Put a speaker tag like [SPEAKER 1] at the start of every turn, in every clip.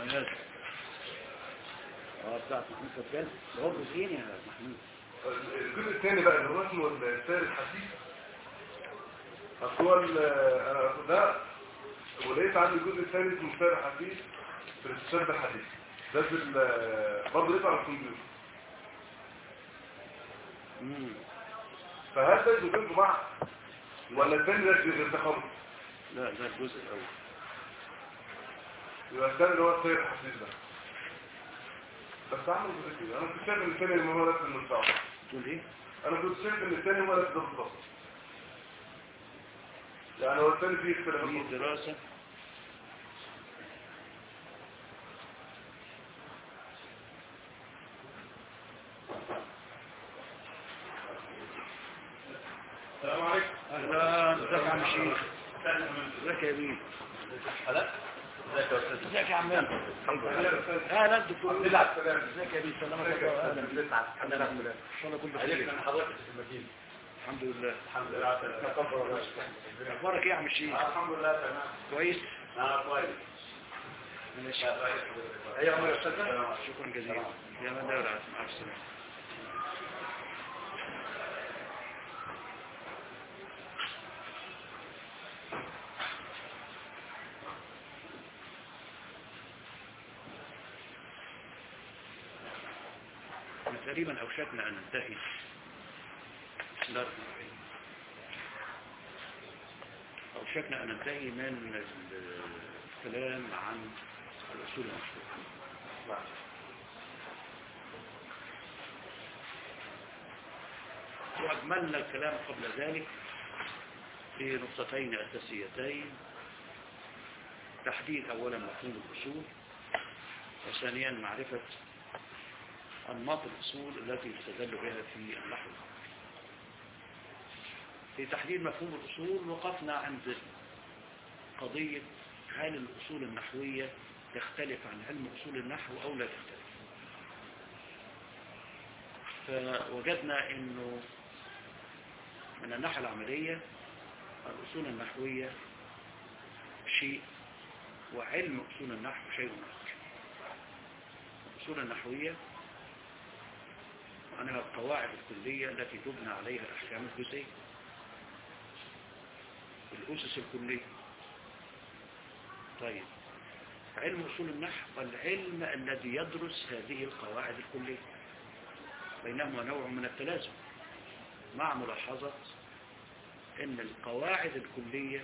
[SPEAKER 1] هذا اه بتاعت محمود فتان ده هو جزئين يا محمود
[SPEAKER 2] الجزء الثاني بقى اللي هو اسمه السير الحثيث اصل هو ال- انا ده ولقيت عندي الجزء الثاني اسمه السير الحثيث في الاستشهاد الحديث ده في ال- برضه لقيته على الكمبيوتر
[SPEAKER 1] امم
[SPEAKER 2] فهل ده الجزئين بعض ولا الثاني ده غير ده خالص
[SPEAKER 1] لا ده الجزء الاول
[SPEAKER 2] يبقى الثاني اللي هو السير الحثيث ده بس اعمل جزء كده انا كنت شايف ان الثاني هو نفس المستوى
[SPEAKER 1] تقول ايه
[SPEAKER 2] انا كنت شايف ان الثاني هو نفس ده بالظبط يعني هو الثاني فيه اختلافات
[SPEAKER 1] في
[SPEAKER 2] بسيطة.
[SPEAKER 1] دراسة
[SPEAKER 2] السلام عليكم
[SPEAKER 1] اهلا ازيك يا عم الشيخ ازيك يا بيه
[SPEAKER 2] حلقة ازيك يا استاذ
[SPEAKER 1] ازيك يا عمان اهلا دكتور ازيك يا بيه سلامك يا بابا. اهلا بيك. الحمد لله ان شاء الله كله بخير
[SPEAKER 2] حضرتك في المدينة
[SPEAKER 1] الحمد لله
[SPEAKER 2] الحمد لله تكبر الله
[SPEAKER 1] اخبارك ايه يا عم الشيخ
[SPEAKER 2] الحمد لله تمام
[SPEAKER 1] كويس
[SPEAKER 2] انا كويس
[SPEAKER 1] ماشي
[SPEAKER 2] ايوه يا استاذ
[SPEAKER 1] شكرا جزيلا يا من دور مع السلامه احنا تقريبا اوشكنا ان ننتهي بسم الله الرحمن الرحيم. اوشكنا ان ننتهي من الكلام عن الاصول المشروعه وأجملنا الكلام قبل ذلك في نقطتين أساسيتين تحديد أولا مفهوم الأصول وثانيا معرفة أنماط الأصول التي يستدل بها في النحو في تحديد مفهوم الأصول وقفنا عند قضية هل الأصول النحوية تختلف عن علم أصول النحو أو لا تختلف فوجدنا أنه من الناحية العملية الأصول النحوية شيء وعلم أصول النحو شيء آخر الأصول النحوية معناها القواعد الكلية التي تبنى عليها الأحكام الجزئية الأسس الكلية طيب علم أصول النحو العلم الذي يدرس هذه القواعد الكلية بينهما نوع من التلازم مع ملاحظة ان القواعد الكلية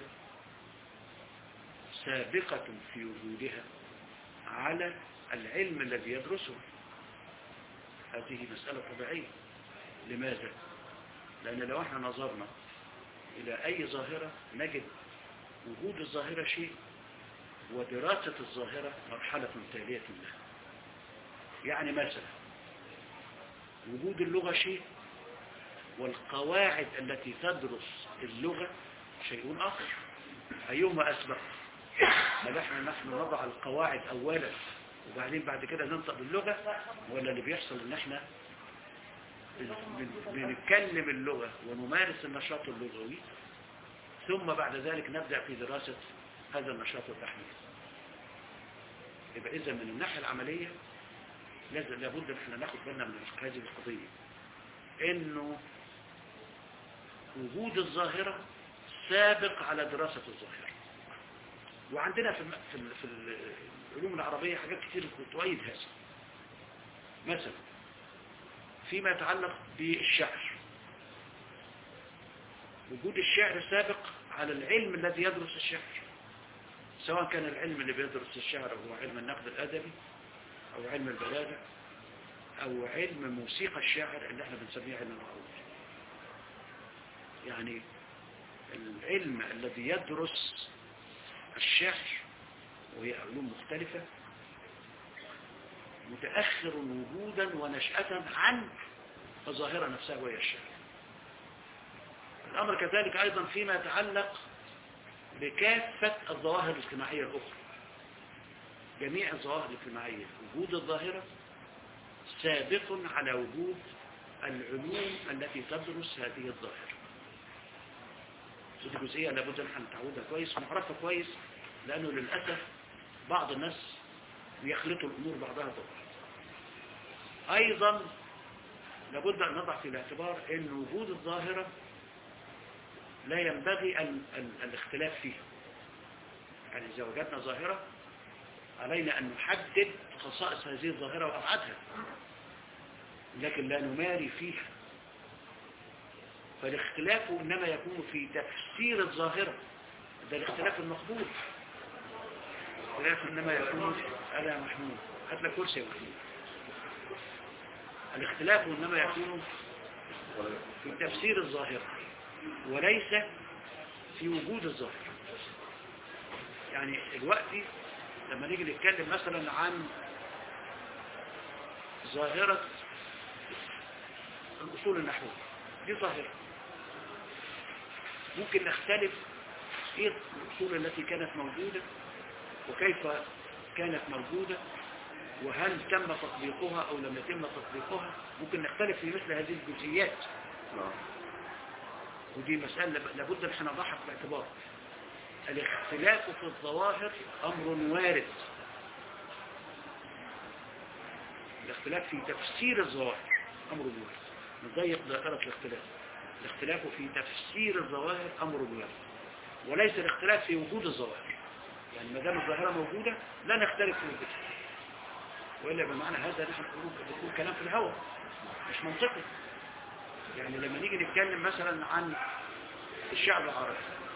[SPEAKER 1] سابقة في وجودها على العلم الذي يدرسه هذه مسألة طبيعية لماذا؟ لأن لو احنا نظرنا إلى أي ظاهرة نجد وجود الظاهرة شيء ودراسة الظاهرة مرحلة تالية لها يعني مثلا وجود اللغة شيء والقواعد التي تدرس اللغة شيء آخر أيهما أسبق هل احنا نحن نضع القواعد أولا وبعدين بعد كده ننطق باللغة ولا اللي بيحصل ان احنا بن- بنتكلم اللغة ونمارس النشاط اللغوي ثم بعد ذلك نبدأ في دراسة هذا النشاط والتحليل يبقى إذا من الناحية العملية لازم لابد ان احنا ناخد بالنا من هذه القضية انه وجود الظاهرة سابق على دراسة الظاهرة وعندنا في الم- في ال- في العلوم العربية حاجات كتير تؤيد هذا مثلا فيما يتعلق بالشعر وجود الشعر سابق على العلم الذي يدرس الشعر سواء كان العلم اللي بيدرس الشعر هو علم النقد الأدبي أو علم البلاغة أو علم موسيقى الشعر اللي احنا بنسميه علم العروض يعني العلم الذي يدرس الشعر وهي علوم مختلفة متأخر وجودا ونشأة عن الظاهرة نفسها وهي الشعر الأمر كذلك أيضا فيما يتعلق بكافة الظواهر الاجتماعية الأخرى جميع الظواهر الاجتماعية وجود الظاهرة سابق على وجود العلوم التي تدرس هذه الظاهرة ودي جزئية لابد ان احنا نتعودها كويس ونعرفها كويس لأنه للأسف بعض الناس ويخلطوا الأمور بعضها ببعض أيضا لابد أن نضع في الاعتبار أن وجود الظاهرة لا ينبغي ال ال الاختلاف فيها يعني إذا وجدنا ظاهرة علينا أن نحدد خصائص هذه الظاهرة وأبعادها لكن لا نماري فيها فالاختلاف إنما يكون في تفسير الظاهرة ده الاختلاف المقبول الاختلاف إنما يكون على محمود هات لك كرسي يا محمود الاختلاف إنما يكون في تفسير الظاهرة وليس في وجود الظاهرة يعني الوقت لما نيجي نتكلم مثلا عن ظاهرة الأصول النحوية دي ظاهرة ممكن نختلف ايه الأصول التي كانت موجودة وكيف كانت موجودة وهل تم تطبيقها أو لم يتم تطبيقها ممكن نختلف في مثل هذه الجزئيات ودي مسألة لابد ان احنا نضعها في الاعتبار الاختلاف في الظواهر أمر وارد الاختلاف في تفسير الظواهر أمر وارد نضيق دائرة الاختلاف الاختلاف في تفسير الظواهر أمر وارد وليس الاختلاف في وجود الظواهر يعني ما دام الظاهرة موجودة لا نختلف في وجودها وإلا بمعنى هذا نحن نقول كلام في الهواء مش منطقي يعني لما نيجي نتكلم مثلا عن الشعب العربي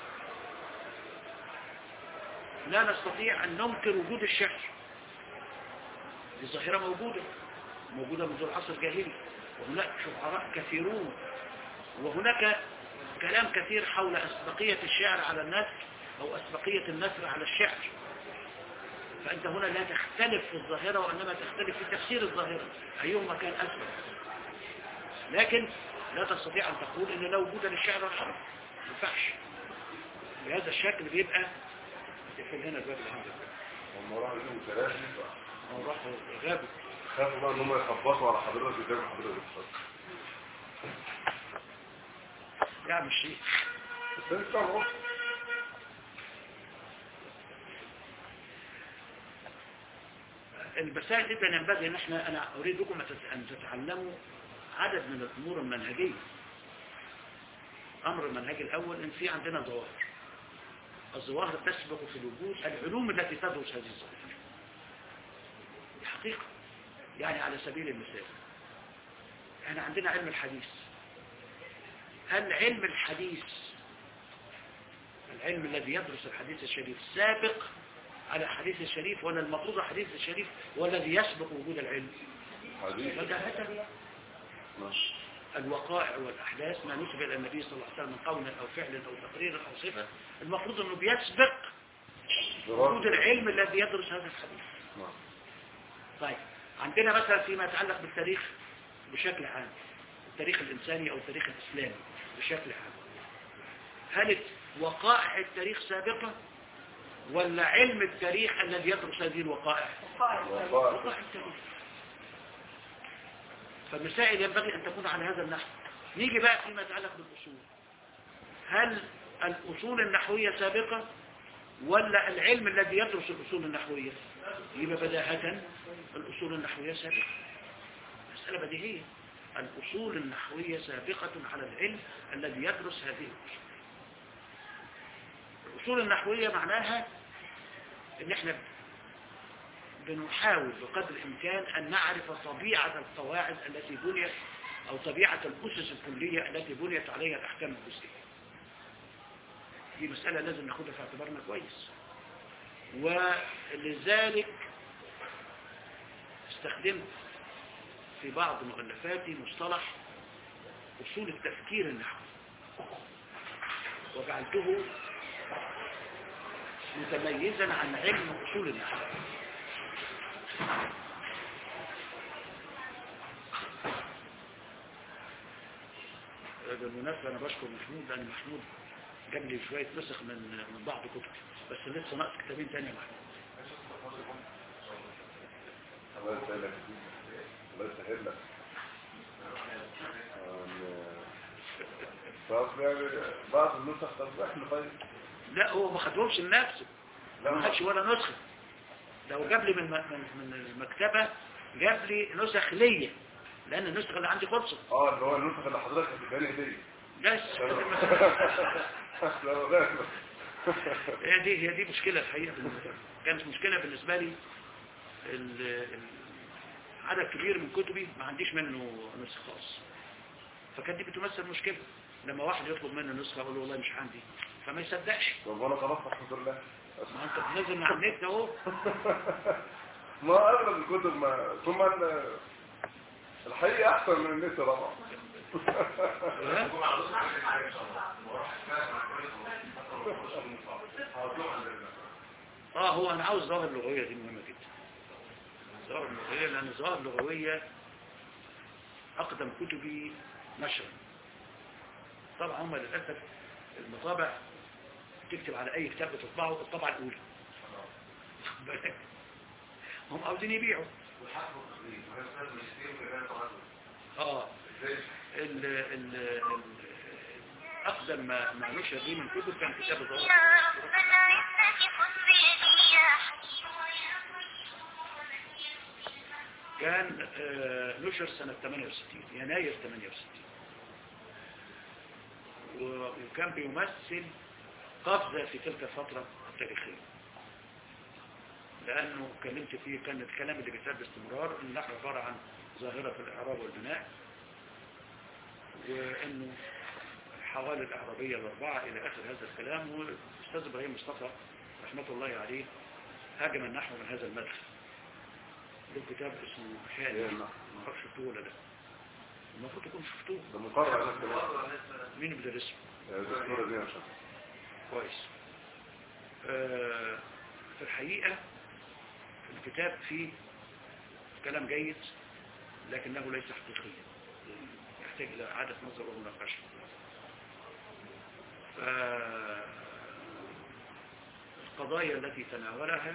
[SPEAKER 1] لا نستطيع أن ننكر وجود الشعر دي ظاهرة موجودة موجودة منذ العصر الجاهلي وهناك شعراء كثيرون وهناك كلام كثير حول أسبقية الشعر على النثر أو أسبقية النثر على الشعر فأنت هنا لا تختلف في الظاهرة وإنما تختلف في تفسير الظاهرة أيهما كان أسبق لكن لا تستطيع أن تقول إن لا وجود للشعر العربي ما ينفعش بهذا الشكل بيبقى يقفل هنا الباب الحمد لله
[SPEAKER 2] هم راحوا يجيبوا ثلاثة
[SPEAKER 1] هم راحوا غابوا
[SPEAKER 2] خافوا بقى ان هم يخبطوا على حضرتك قدام حضرتك
[SPEAKER 1] يعمل شيء
[SPEAKER 2] بس انت اهو
[SPEAKER 1] المسائل جدا ينبغي ان احنا انا اريدكم ان تتعلموا عدد من الامور المنهجيه امر المنهج الاول ان في عندنا ظواهر الظواهر تسبق في الوجود العلوم التي تدرس هذه الظواهر دي حقيقه يعني على سبيل المثال احنا عندنا علم الحديث هل علم الحديث العلم الذي يدرس الحديث الشريف سابق على الحديث الشريف ولا المفروض الحديث الشريف هو الذي يسبق وجود العلم
[SPEAKER 2] حديث
[SPEAKER 1] بداهة
[SPEAKER 2] ماشي
[SPEAKER 1] الوقائع والأحداث ما نسب إلى النبي صلى الله عليه وسلم من قول أو فعل أو تقرير أو صفة المفروض أنه بيسبق وجود العلم الذي يدرس هذا الحديث
[SPEAKER 2] نعم.
[SPEAKER 1] طيب عندنا مثلا فيما يتعلق بالتاريخ بشكل عام التاريخ الإنساني أو التاريخ الإسلامي بشكل عام هل وقائع التاريخ سابقة ولا علم التاريخ الذي يدرس هذه الوقائع
[SPEAKER 2] وقائع.
[SPEAKER 1] وقائع التاريخ فالمسائل ينبغي أن تكون على هذا النحو نيجي بقى فيما يتعلق بالأصول هل الأصول النحوية سابقة ولا العلم الذي يدرس الأصول النحوية يبقى بداهة الأصول النحوية سابقة مسألة بديهية الأصول النحوية سابقة على العلم الذي يدرس هذه الأصول الأصول النحوية معناها ان احنا بنحاول بقدر الامكان ان نعرف طبيعة القواعد التي بنيت او طبيعة الاسس الكلية التي بنيت عليها الاحكام الجزئية دي مسألة لازم ناخدها في اعتبارنا كويس ولذلك استخدمت في بعض مؤلفاتي مصطلح اصول التفكير النحوي وجعلته متميزا عن علم اصول النحو بالمناسبة أنا بشكر محمود لأن محمود جاب لي شوية نسخ من من بعض كتب بس لسه ناقص كتابين تاني يا محمود
[SPEAKER 2] الله يسهلك الله يسهل لك طب يعني بعض النسخ طب احنا طيب
[SPEAKER 1] لا هو ما خدهمش لنفسه
[SPEAKER 2] لا
[SPEAKER 1] ما خدش ولا نسخة لو جاب لي من من من المكتبة جاب لي نسخ ليا لأن النسخة اللي عندي خلصت
[SPEAKER 2] اه اللي هو النسخة اللي حضرتك هتديها لي هدية
[SPEAKER 1] بس
[SPEAKER 2] لا، لا، لا.
[SPEAKER 1] هي دي هي دي مشكلة الحقيقة بالنسبة لي. كانت مشكلة بالنسبة لي ال- ال- عدد كبير من كتبي ما عنديش منه نسخ خاص فكانت دي بتمثل مشكلة لما واحد يطلب مني نسخة اقول له والله مش عندي فما يصدقش
[SPEAKER 2] طب وانا خلاص الحمد لله
[SPEAKER 1] ما انت بتنزل من على النت اهو
[SPEAKER 2] ما اغلب الكتب ما ثم ال- الحقيقة احسن من النت طبعا
[SPEAKER 1] ها؟ اه هو انا عاوز ظاهر لغوية دي مهمة جدا ظاهر لغوية لان ظاهر لغوية اقدم كتبي نشرا طبعا هم للأسف المطابع تكتب على اي كتاب بتطبعه الطبعة الاولى بالك؟ هم عاوزين يبيعوا اه ال ال ال اقدم ما ما نشر لي من كتب كان كتاب الظاهر كان آه، نشر سنة 68 يناير 68 و- وكان بيمثل قفزة في تلك الفترة التاريخية لأنه اتكلمت فيه كان الكلام اللي بيتقال باستمرار إن نحن عبارة عن ظاهرة في الإعراب والبناء وإنه الحوالي الإعرابية الأربعة إلى آخر هذا الكلام والأستاذ إبراهيم مصطفى رحمة الله عليه هاجم النحو من هذا المدخل له كتاب اسمه
[SPEAKER 2] إيه
[SPEAKER 1] حالي
[SPEAKER 2] النحو؟
[SPEAKER 1] ما اعرفش شفتوه ولا لا المفروض تكون شفتوه
[SPEAKER 2] ده مقرر على الكلام
[SPEAKER 1] مين بيدرسه
[SPEAKER 2] يا دكتورة دي عشان
[SPEAKER 1] كويس آه، في الحقيقة الكتاب فيه كلام جيد لكنه ليس حقيقيا يحتاج إلى إعادة نظر ومناقشة فالقضايا التي تناولها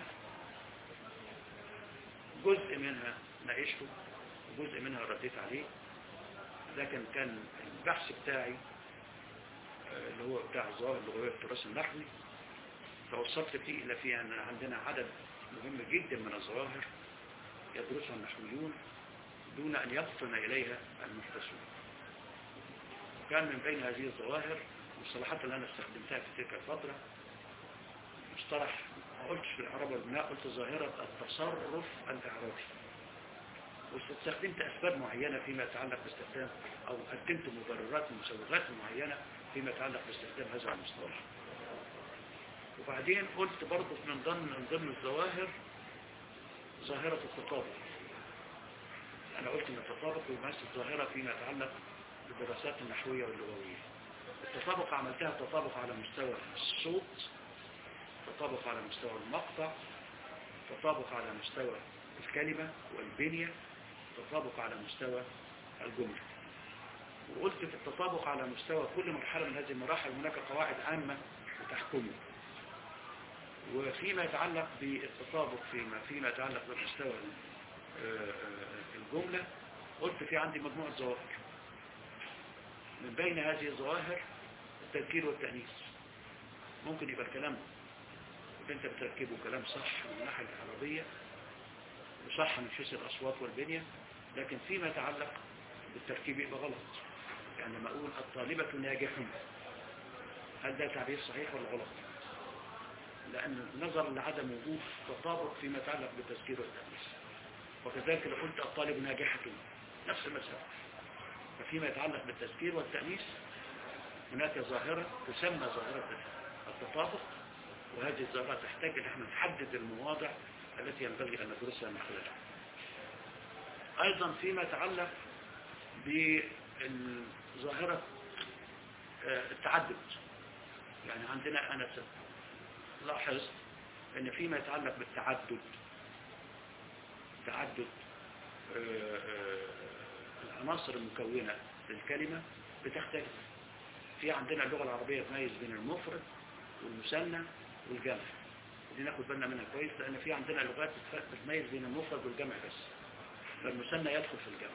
[SPEAKER 1] جزء منها ناقشته وجزء منها رديت عليه لكن كان البحث بتاعي آه، اللي هو بتاع الظواهر اللغوية التراث النحوي توصلت فيه إلى فيه أن عندنا عدد مهم جدا من الظواهر يدرسها النحويون دون أن يفطن إليها المحدثون وكان من بين هذه الظواهر المصطلحات اللي أنا استخدمتها في تلك الفترة مصطلح ما قلتش في الإعراب والبناء قلت ظاهرة التصرف الإعرابي واستخدمت أسباب معينة فيما يتعلق باستخدام أو قدمت مبررات ومسوغات معينة فيما يتعلق باستخدام هذا المصطلح وبعدين قلت برضه من ضمن من ضمن الظواهر ظاهرة التطابق أنا قلت أن التطابق يمثل ظاهرة فيما يتعلق بالدراسات النحوية واللغوية التطابق عملتها تطابق على مستوى الصوت تطابق على مستوى المقطع تطابق على مستوى الكلمة والبنية تطابق على مستوى الجملة وقلت في التطابق على مستوى كل مرحلة من هذه المراحل هناك قواعد عامة تحكمه وفيما يتعلق بالتطابق فيما فيما يتعلق بمستوى آه، آه، الجملة قلت في عندي مجموعة ظواهر من بين هذه الظواهر التذكير والتأنيث ممكن يبقى الكلام اللي انت بتركبه كلام صح من الناحية العربية وصح من حيث الأصوات والبنية لكن فيما يتعلق بالتركيب يبقى غلط يعني لما أقول الطالبة ناجحة هل ده تعبير صحيح ولا غلط لأن نظرا لعدم وجود تطابق فيما يتعلق بالتذكير والتأنيث وكذلك لو قلت الطالب ناجحة نفس المسألة ففيما يتعلق بالتذكير والتأنيث هناك ظاهرة تسمى ظاهرة التطابق وهذه الظاهرة تحتاج ان احنا نحدد المواضع التي ينبغي ان ندرسها من خلالها ايضا فيما يتعلق بظاهرة آه، التعدد يعني عندنا انا لاحظ ان فيما يتعلق بالتعدد تعدد آه، آه، العناصر المكونة للكلمة بتختلف في عندنا اللغة العربية تميز بين المفرد والمثنى والجمع دي ناخد بالنا منها كويس لان في عندنا لغات بتف- بتميز بين المفرد والجمع بس فالمثنى يدخل في الجمع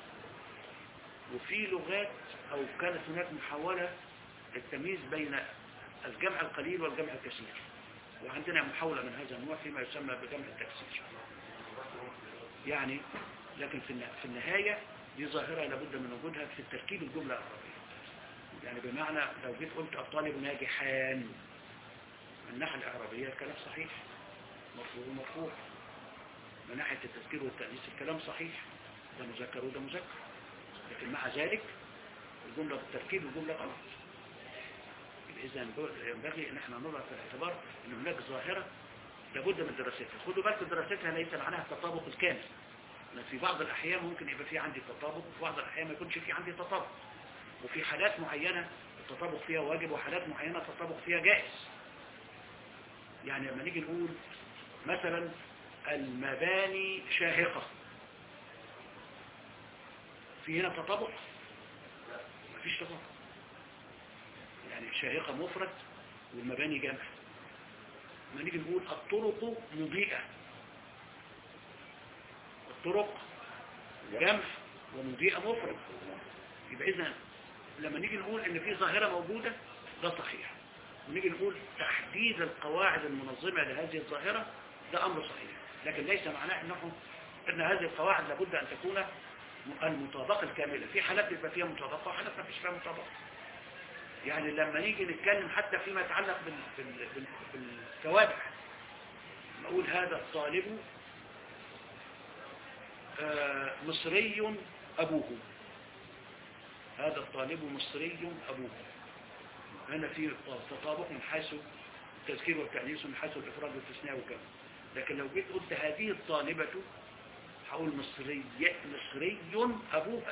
[SPEAKER 1] وفي لغات او كانت هناك محاولة للتمييز بين الجمع القليل والجمع الكثير وعندنا محاولة من هذا النوع فيما يسمى بجمع التكسير يعني لكن في النا- في النهاية دي ظاهرة لابد من وجودها في تركيب الجملة العربية يعني بمعنى لو جيت قلت الطالب ناجحان من الناحية الإعرابية الكلام صحيح مرفوع ومرفوع من ناحية التذكير والتأنيث الكلام صحيح ده مذكر وده مذكر لكن مع ذلك الجملة بالتركيب الجملة غلط إذا ينبغي أن احنا نضع في الاعتبار أن هناك ظاهرة لابد من دراستها خدوا بالكم دراستها ليس معناها التطابق الكامل لأن في بعض الأحيان ممكن يبقى في عندي تطابق وفي بعض الأحيان ما يكونش في عندي تطابق وفي حالات معينة التطابق فيها واجب وحالات معينة التطابق فيها جائز يعني لما نيجي نقول مثلا المباني شاهقة في هنا تطابق مفيش تطابق يعني شاهقة مفرد والمباني جمع لما نيجي نقول الطرق مضيئة الطرق جمع ومضيئة مفرد يبقى إذا لما نيجي نقول إن في ظاهرة موجودة ده صحيح ونيجي نقول تحديد القواعد المنظمة لهذه الظاهرة ده أمر صحيح لكن ليس معناه أنه أن هذه القواعد لابد أن تكون المطابقة الكاملة في حالات بيبقى فيها مطابقة وحالات ما فيش فيها مطابقة يعني لما نيجي نتكلم حتى فيما يتعلق بال... بال... بال... بالكوادح نقول هذا الطالب آه، مصري أبوه هذا الطالب مصري أبوه هنا في تطابق من حيث التذكير والتأنيث من حيث الإفراد والتثنية وكذا لكن لو جيت قلت هذه الطالبة هقول مصري مصري أبوها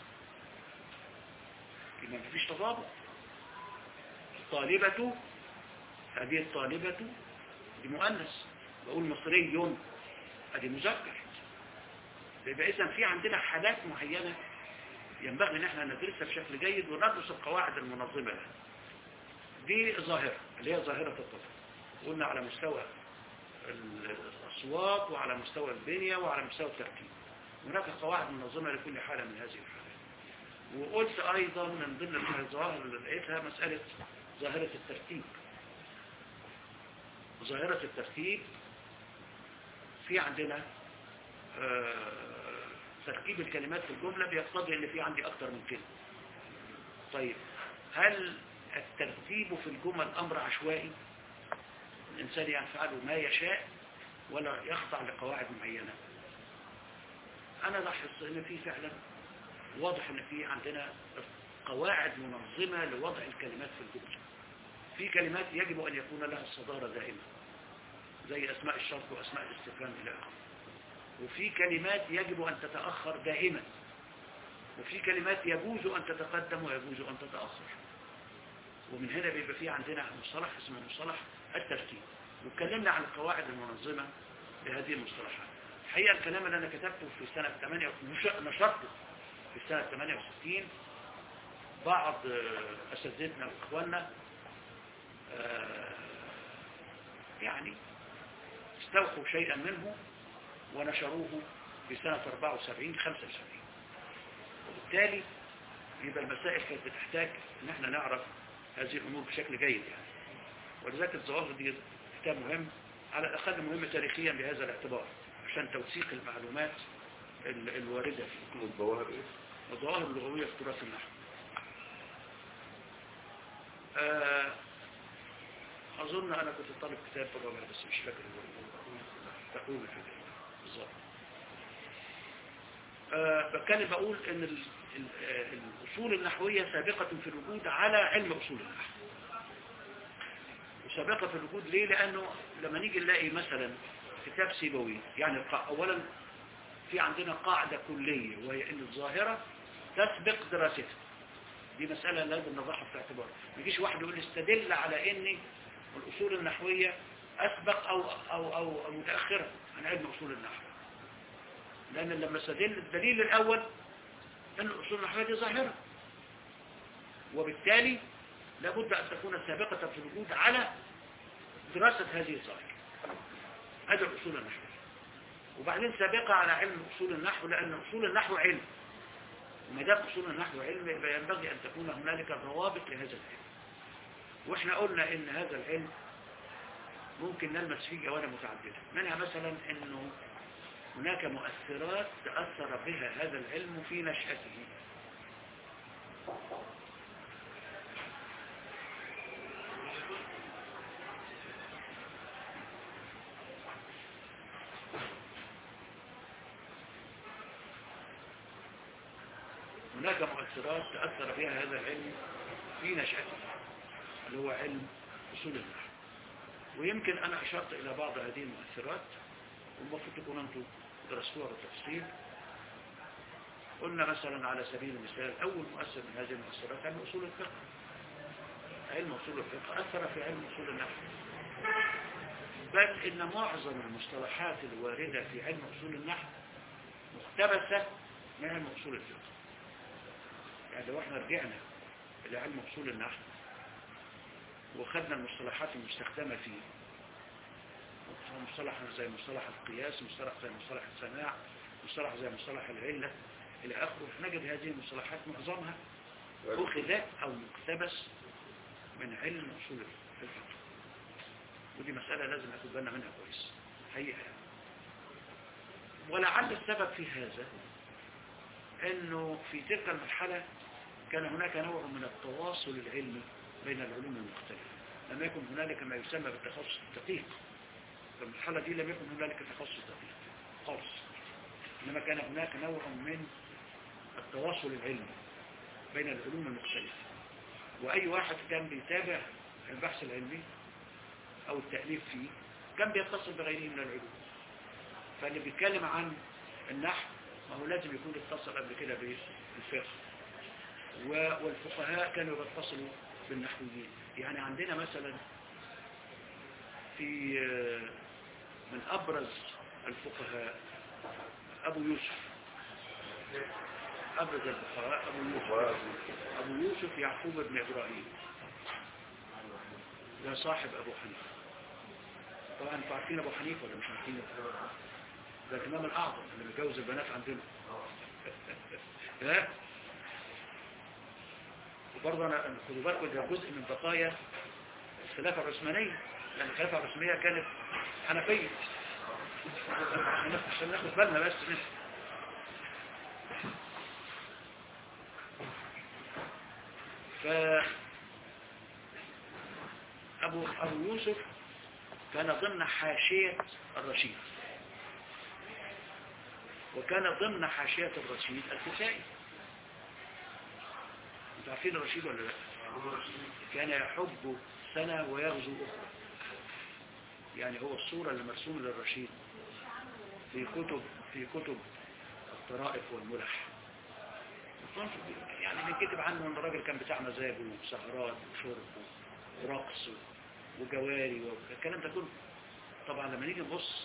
[SPEAKER 1] يبقى مفيش تطابق الطالبة هذه الطالبة دي مؤنث بقول مصري ادي مذكر يبقى اذا في عندنا حالات معينة ينبغي ان احنا ندرسها بشكل جيد وندرس القواعد المنظمة لها دي ظاهرة اللي هي ظاهرة الطفل قلنا على مستوى الأصوات وعلى مستوى البنية وعلى مستوى الترتيب هناك قواعد منظمة لكل حالة من هذه الحالات وقلت أيضا من ضمن الظواهر اللي لقيتها مسألة ظاهرة الترتيب ظاهرة الترتيب في عندنا آه، تركيب الكلمات في الجملة بيقتضي ان في عندي اكتر من كلمة طيب هل الترتيب في الجمل امر عشوائي الانسان يفعل ما يشاء ولا يخضع لقواعد معينة انا لاحظ ان في فعلا واضح ان في عندنا قواعد منظمة لوضع الكلمات في الجملة في كلمات يجب ان يكون لها الصدارة دائما زي اسماء الشرط واسماء الاستفهام الى اخره وفي كلمات يجب أن تتأخر دائما وفي كلمات يجوز أن تتقدم ويجوز أن تتأخر ومن هنا بيبقى في عندنا مصطلح اسمه مصطلح الترتيب واتكلمنا عن القواعد المنظمة لهذه المصطلحات الحقيقة الكلام اللي أنا كتبته في سنة 8 نشرته في سنة 68 بعض آه، أساتذتنا وإخواننا آه، يعني استوحوا شيئا منه ونشروه في سنة 74 75 وبالتالي يبقى المسائل كانت بتحتاج ان احنا نعرف هذه الامور بشكل جيد يعني ولذلك الظواهر دي كتاب مهم على الاقل مهم تاريخيا بهذا الاعتبار عشان توثيق المعلومات ال- الواردة فيه
[SPEAKER 2] والظواهر ايه؟
[SPEAKER 1] الظواهر اللغوية في تراث النحو آه، أظن أنا كنت طالب كتاب بالرابع بس مش فاكر تقويم الفكرة بالظبط آه، بتكلم بقول ان ال- ال- آه، الاصول النحوية سابقة في الوجود على علم اصول النحو وسابقة في الوجود ليه لانه لما نيجي نلاقي مثلا كتاب سيبوي يعني القا- اولا في عندنا قاعدة كلية وهي ان الظاهرة تسبق دراستها دي مسألة لازم نضعها في اعتبار ما يجيش واحد يقول استدل على ان الاصول النحوية اسبق او او او متأخرة عن علم اصول النحو لأن لما استدل الدليل الأول أن الأصول النحوية دي ظاهرة وبالتالي لابد أن تكون سابقة في الوجود على دراسة هذه الظاهرة هذا الأصول النحوية وبعدين سابقة على علم أصول النحو لأن أصول النحو علم وما دام أصول النحو علم يبقى ينبغي أن تكون هنالك ضوابط لهذا العلم وإحنا قلنا إن هذا العلم ممكن نلمس فيه جوانب متعددة منها مثلا أنه هناك مؤثرات تأثر بها هذا العلم في نشأته هناك مؤثرات تأثر بها هذا العلم في نشأته اللي هو علم أصول النحو ويمكن أنا أشرت إلى بعض هذه المؤثرات والمفروض تكون أنتم درستوها بالتفصيل قلنا مثلا على سبيل المثال أول مؤثر من هذه المؤثرات علم أصول الفقه علم أصول الفقه أثر في علم أصول النحو بل إن معظم المصطلحات الواردة في علم أصول النحو مقتبسة من علم أصول الفقه يعني لو احنا رجعنا إلى علم أصول النحو وخدنا المصطلحات المستخدمة فيه مصطلح زي مصطلح القياس مصطلح زي مصطلح السماع مصطلح زي مصطلح العلة إلى آخره نجد هذه المصطلحات معظمها أخذت أو مقتبس من علم أصول الفقه ودي مسألة لازم ناخد بالنا منها كويس حقيقة ولعل السبب في هذا أنه في تلك المرحلة كان هناك نوع من التواصل العلمي بين العلوم المختلفة لم يكن هنالك ما يسمى بالتخصص الدقيق في المرحلة دي لم يكن هنالك تخصص دقيق خالص إنما كان هناك نوع من التواصل العلمي بين العلوم المختلفة وأي واحد كان بيتابع البحث العلمي أو التأليف فيه كان بيتصل بغيره من العلوم فاللي بيتكلم عن النحو ما هو لازم يكون اتصل قبل كده بالفقه والفقهاء كانوا يتصلوا بالنحويين يعني عندنا مثلا في من أبرز الفقهاء أبو يوسف أبرز الفقهاء أبو يوسف أبو يوسف يعقوب بن إبراهيم ده صاحب أبو حنيفة طبعا انتوا عارفين أبو حنيفة ولا مش عارفين ده الإمام الأعظم اللي متجوز البنات عندنا ها وبرضه أنا خدوا بالكم ده جزء من بقايا الخلافة العثمانية لأن الخلافة العثمانية كانت حنفية عشان ناخد بالنا بس منه ف أبو, أبو يوسف كان ضمن حاشية الرشيد وكان ضمن حاشية الرشيد الكسائي انتوا عارفين الرشيد ولا لا كان يحب سنة ويغزو أخرى يعني هو الصورة اللي مرسومة للرشيد في كتب في كتب الطرائف والملح يعني بنكتب عنه ان الراجل كان بتاع مزاج وسهرات وشرب ورقص وجواري والكلام ده كله طبعا لما نيجي نبص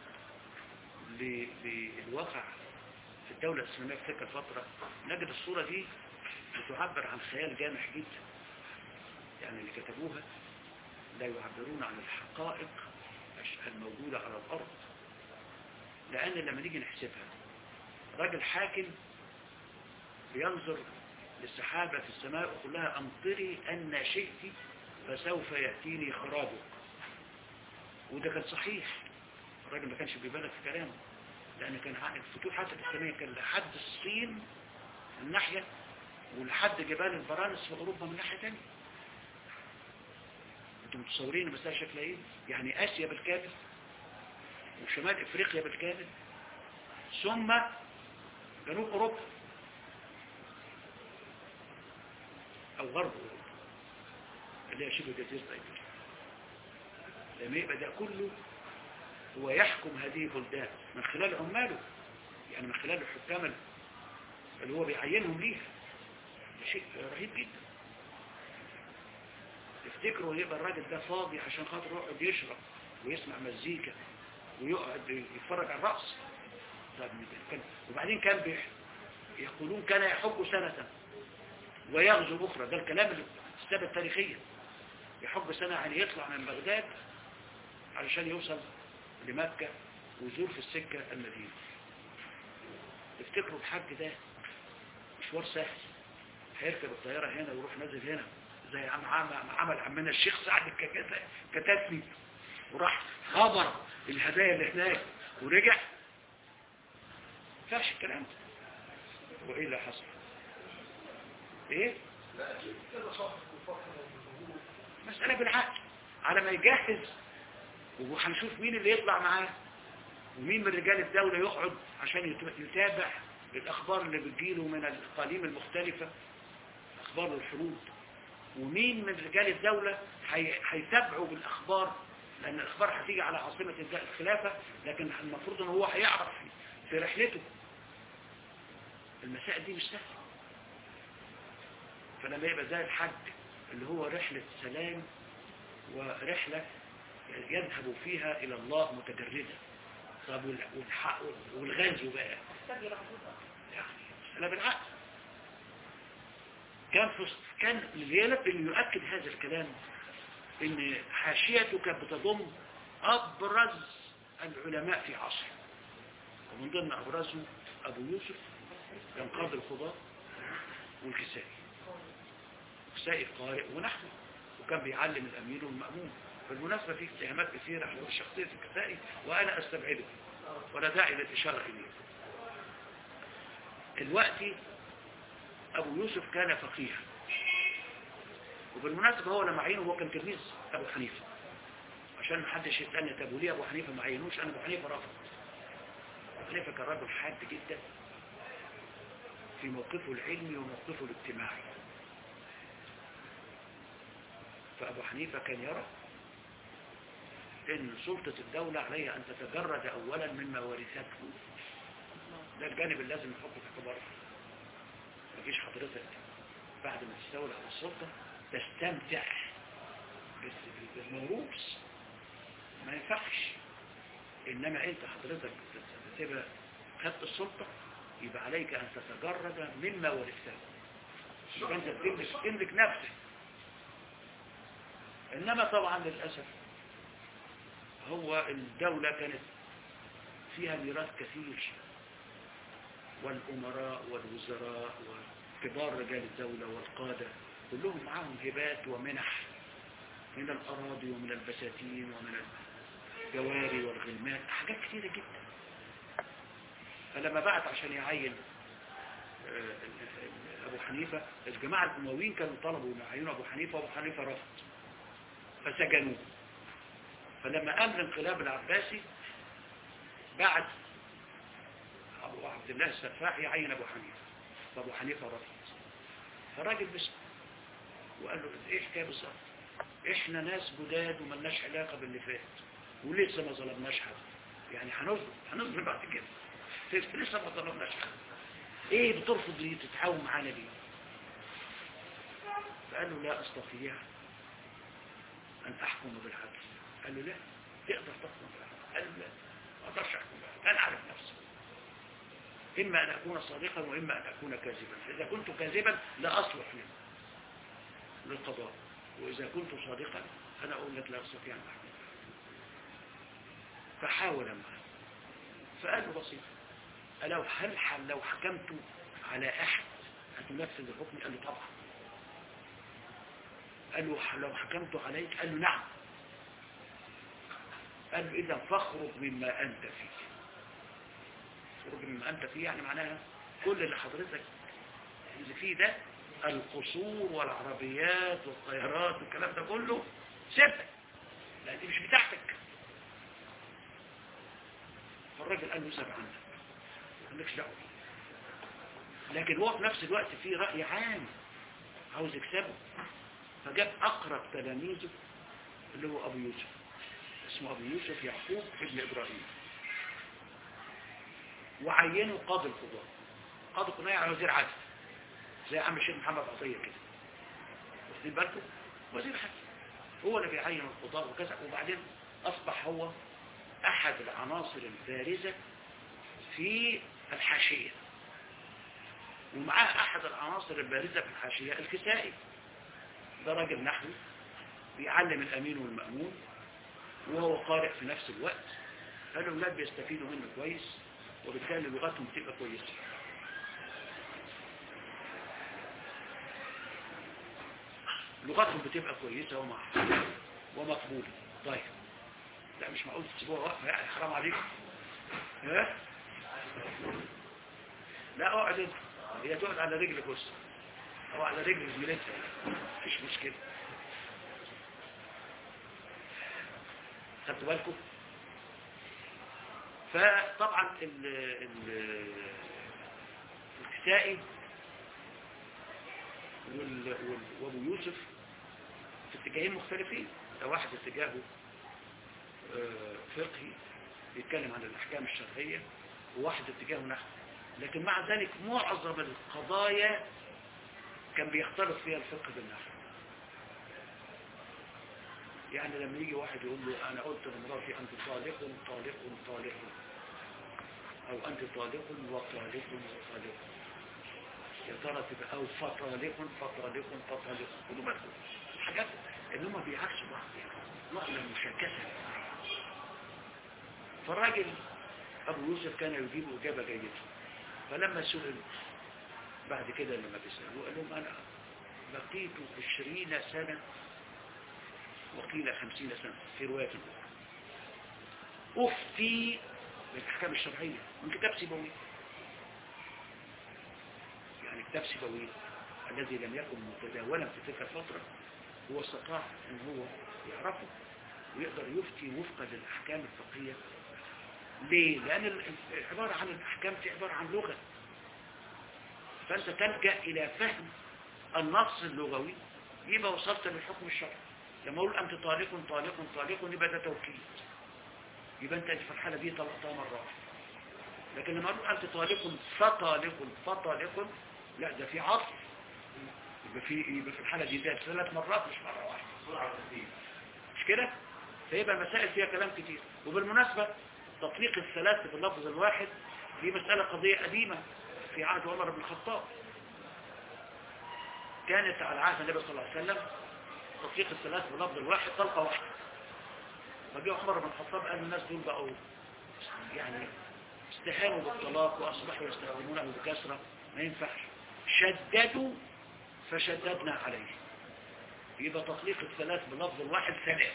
[SPEAKER 1] للواقع في الدولة الإسلامية في تلك الفترة نجد الصورة دي بتعبر عن خيال جامح جدا يعني اللي كتبوها لا يعبرون عن الحقائق الموجودة على الأرض لأن لما نيجي نحسبها راجل حاكم بينظر للسحابة في السماء ويقول لها أمطري أن شئت فسوف يأتيني خرابك وده كان صحيح الراجل ما كانش بيبالغ في كلامه لأن كان الفتوحات الإسلامية كان لحد الصين من ناحية ولحد جبال البرانس في أوروبا من ناحية تانية انتم متصورين المسألة شكلها ايه يعني آسيا بالكامل وشمال إفريقيا بالكامل ثم جنوب أوروبا أو غرب أوروبا اللي هي شبه جزيرة إيبيريا لما يبقى ده كله هو يحكم هذه البلدان من خلال عماله يعني من خلال الحكام اللي هو بيعينهم ليها ده شيء رهيب جدا تفتكروا يبقى الراجل ده فاضي عشان خاطر يقعد يشرب ويسمع مزيكا ويقعد يتفرج على الرقص وبعدين كان بيح يقولون كان يحب سنة ويغزو أخرى ده الكلام اللي استبت تاريخيا يحب سنة يعني يطلع من بغداد علشان يوصل لمكة ويزور في السكة المدينة تفتكروا الحج ده مشوار سهل هيركب الطيارة هنا ويروح نازل هنا زي عم عمل عمنا الشيخ سعد الكتاتني وراح خبر الهدايا اللي هناك ورجع فاش الكلام ده وايه اللي حصل ايه مسألة بالعقل على ما يجهز وهنشوف مين اللي يطلع معاه ومين من رجال الدولة يقعد عشان يت- يتابع الأخبار اللي بتجيله من الأقاليم المختلفة أخبار الحروب ومين من رجال الدولة هي- هيتابعوا بالأخبار لأن الأخبار هتيجي على عاصمة الد- الخلافة لكن المفروض أن هو هيعرف في- في رحلته المسائل دي مش سهلة فلما يبقى زي الحج اللي هو رحلة سلام ورحلة يذهب فيها إلى الله متجردة طب وال- والحق والغزو بقى يعني مسألة بالعقل كان في كان اللي اللي يؤكد هذا الكلام ان حاشيته كانت بتضم ابرز العلماء في عصره ومن ضمن ابرزهم ابو يوسف كان قاضي القضاء والكسائي الكسائي قارئ ونحو وكان بيعلم الامير والمأمون بالمناسبة في اتهامات كثيرة حول شخصية الكسائي وأنا أستبعده ولا داعي للإشارة إليه دلوقتي أبو يوسف كان فقيها وبالمناسبة هو لما عينه هو كان تلميذ أبو حنيفة عشان محدش يسألني طب وليه أبو حنيفة ما عينوش أنا أبو حنيفة رفض أبو حنيفة كان راجل حاد جدا في موقفه العلمي وموقفه الاجتماعي فأبو حنيفة كان يرى ان سلطة الدولة عليها ان تتجرد اولا مما ورثته ده الجانب اللي لازم نحطه في اعتبارنا مفيش حضرتك بعد ما تستولى على السلطة تستمتع بس- بالموروث ما ينفعش انما انت حضرتك تبقى خدت السلطة يبقى عليك ان تتجرد مما ورثته يبقى انت تملك, تملك نفسك انما طبعا للأسف هو الدولة كانت فيها ميراث كثير والأمراء والوزراء وكبار رجال الدولة والقادة كلهم معاهم هبات ومنح من الأراضي ومن البساتين ومن الجواري والغلمان حاجات كثيرة جدا فلما بعت عشان يعين آه، أبو حنيفة الجماعة الأمويين كانوا طلبوا يعينوا أبو حنيفة وأبو حنيفة رفض فسجنوه فلما قام الانقلاب العباسي بعد أبو عبد الله السفاح يعين أبو حنيفة فأبو حنيفة رفض فالراجل بس وقال له إيه حكاية بالظبط إحنا ناس جداد وملناش علاقة باللي فات ولسه ما ظلمناش حد يعني هنظلم هنظلم بعد كده لسه ما ظلمناش حد إيه بترفض ليه تتعاون معانا ليه فقال له لا أستطيع أن أحكم بالعدل قال له لا تقدر تحكم بالعدل قال له لا ما أقدرش أحكم بالعدل أنا أعرف نفسي إما أن أكون صادقا وإما أن أكون كاذبا فإذا كنت كاذبا لا أصلح له للقضاء وإذا كنت صادقا أنا أقول لك لا أستطيع أن أحكم فحاول معه فقال له بسيط ألو هل حل لو حكمت على أحد هتنفذ الحكم قال له طبعا قال له لو حكمت عليك قال له نعم قال له إذا فاخرج مما أنت فيه خرج مما أنت فيه يعني معناها كل اللي حضرتك اللي فيه ده القصور والعربيات والطيارات والكلام ده كله سيبك لا دي مش بتاعتك فالراجل قال له سيب عنك مالكش دعوه لكن هو في نفس الوقت في رأي عام عاوز يكسبه فجاب أقرب تلاميذه اللي هو أبو يوسف اسمه أبو يوسف يعقوب ابن إبراهيم وعينه قاضي القضاء قاضي القضاء يعني وزير عدل زي عم الشيخ محمد عطية كده واخدين بالكم وزير عدل هو اللي بيعين القضاء وكذا وبعدين أصبح هو أحد العناصر البارزة في الحاشية ومعاه أحد العناصر البارزة في الحاشية الكسائي ده راجل نحوي بيعلم الأمين والمأمون وهو قارئ في نفس الوقت فالأولاد بيستفيدوا منه كويس وبالتالي لغتهم بتبقى كويسة لغتهم بتبقى كويسة ومحفوظة ومقبولة طيب لا مش معقول تسيبوها واقفة يعني حرام عليكم ها لا اقعد انت هي تقعد على رجل بص او على رجل زميلتها مفيش مشكلة خدتوا بالكم فطبعا ال ال الكسائي وال- وال- وابو يوسف في اتجاهين مختلفين ده واحد اتجاهه آه، فقهي بيتكلم عن الأحكام الشرعية وواحد اتجاهه نحو لكن مع ذلك معظم القضايا كان بيختلط فيها الفقه بالنحو يعني لما يجي واحد يقول له أنا قلت لمراتي أنت طالق طالق طالق أو أنت طالق وطالق وطالق يا ترى تبقى أو فطالق فطالق فطالق كله بس الحاجات إن هم بيعكسوا بعض يعني نوع من المشاكسة فالراجل أبو يوسف كان يجيب إجابة جيدة فلما سئل بعد كده لما بيسألوا قال لهم أنا بقيت عشرين سنة وقيل خمسين سنة في رواية أخرى أفتي بالأحكام الشرعية من كتاب سيبوي يعني كتاب سيبوي الذي لم يكن متداولا في تلك الفترة هو استطاع أن هو يعرفه ويقدر يفتي وفقا للأحكام الفقهية ليه؟ لأن ال- العبارة عن الأحكام دي عبارة عن لغة فأنت تلجأ إلى فهم النص اللغوي يبقى وصلت للحكم الشرعي لما أقول أنت طالق طالق طالق يبقى ده توكيد يبقى أنت في الحالة دي طلقتها مرة واحدة لكن لما أقول أنت طالق فطالق فطالق لا ده في عطف يبقى في يبقى في الحالة دي ده ثلاث مرات مش مرة واحدة مش كده؟ فيبقى المسائل فيها كلام كتير وبالمناسبة تطبيق الثلاث باللفظ الواحد دي مسألة قضية قديمة في عهد عمر بن الخطاب كانت على عهد النبي صلى الله عليه وسلم تطبيق الثلاث باللفظ الواحد طلقة واحدة فجاء عمر بن الخطاب قال الناس دول بقوا يعني استهانوا بالطلاق وأصبحوا يستخدمونه بكثرة ما ينفعش شددوا فشددنا عليه يبقى تطليق الثلاث بلفظ الواحد ثلاث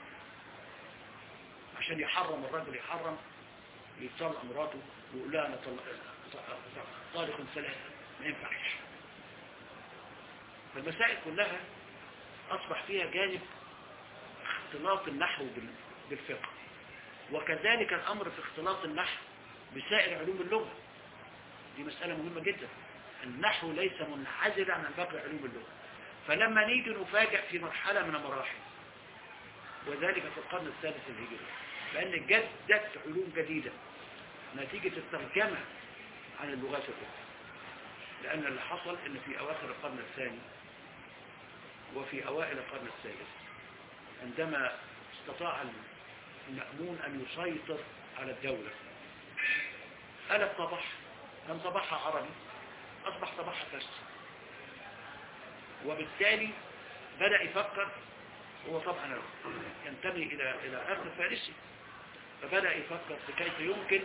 [SPEAKER 1] عشان يحرم الرجل يحرم يطلق مراته ويقول لها انا طلق طالق ثلاثة ما ينفعش فالمسائل كلها اصبح فيها جانب اختلاط النحو بال- بالفقه وكذلك الامر في اختلاط النحو بسائر علوم اللغة دي مسألة مهمة جدا النحو ليس منعزلا عن باقي علوم اللغة فلما نيجي نفاجأ في مرحلة من المراحل وذلك في القرن الثالث الهجري لأن جدت علوم جديدة نتيجة الترجمة عن اللغات الأخرى لأن اللي حصل أن في أواخر القرن الثاني وفي أوائل القرن الثالث عندما استطاع المأمون أن يسيطر على الدولة قلب طبح كان طبعها عربي أصبح طبعها فارسي وبالتالي بدأ يفكر هو طبعا ينتمي إلى إلى أرض فارسي فبدأ يفكر في كيف يمكن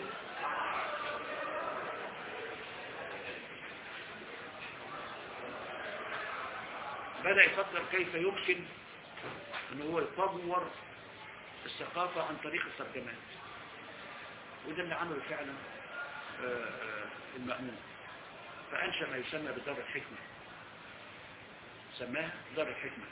[SPEAKER 1] بدأ يفكر كيف يمكن أن هو يطور الثقافة عن طريق الترجمات وده اللي عمله فعلا آه، آه، المأمون فأنشأ ما يسمى بدار الحكمة سماها دار الحكمة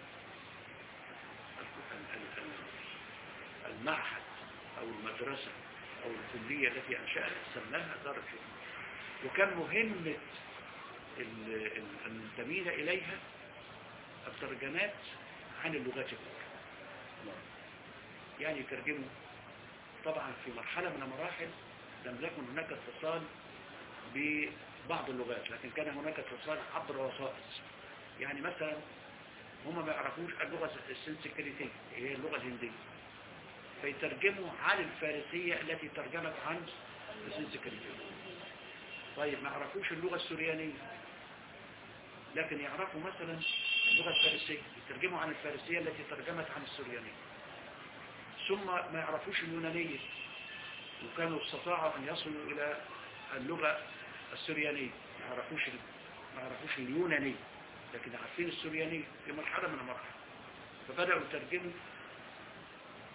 [SPEAKER 1] ال- ال- ال- المعهد أو المدرسة أو الكلية التي أنشأها سماها دار الحكمة وكان مهمة ال- ال- المنتمين إليها الترجمات عن اللغات الأخرى يعني يترجموا طبعا في مرحلة من المراحل لم يكن هناك اتصال ببعض اللغات لكن كان هناك اتصال عبر وسائط يعني مثلا هم ما يعرفوش اللغة السنسكريتية هي اللغة الهندية فيترجموا عن الفارسية التي ترجمت عن السنسكريتية طيب ما يعرفوش اللغة السوريانية لكن يعرفوا مثلا اللغة الفارسية يترجموا عن الفارسية التي ترجمت عن السوريانية ثم ما يعرفوش اليونانية وكانوا استطاعوا أن يصلوا إلى اللغة السوريانية ما يعرفوش ما يعرفوش اليونانية لكن عارفين السوريانية في مرحلة من المراحل فبدأوا يترجموا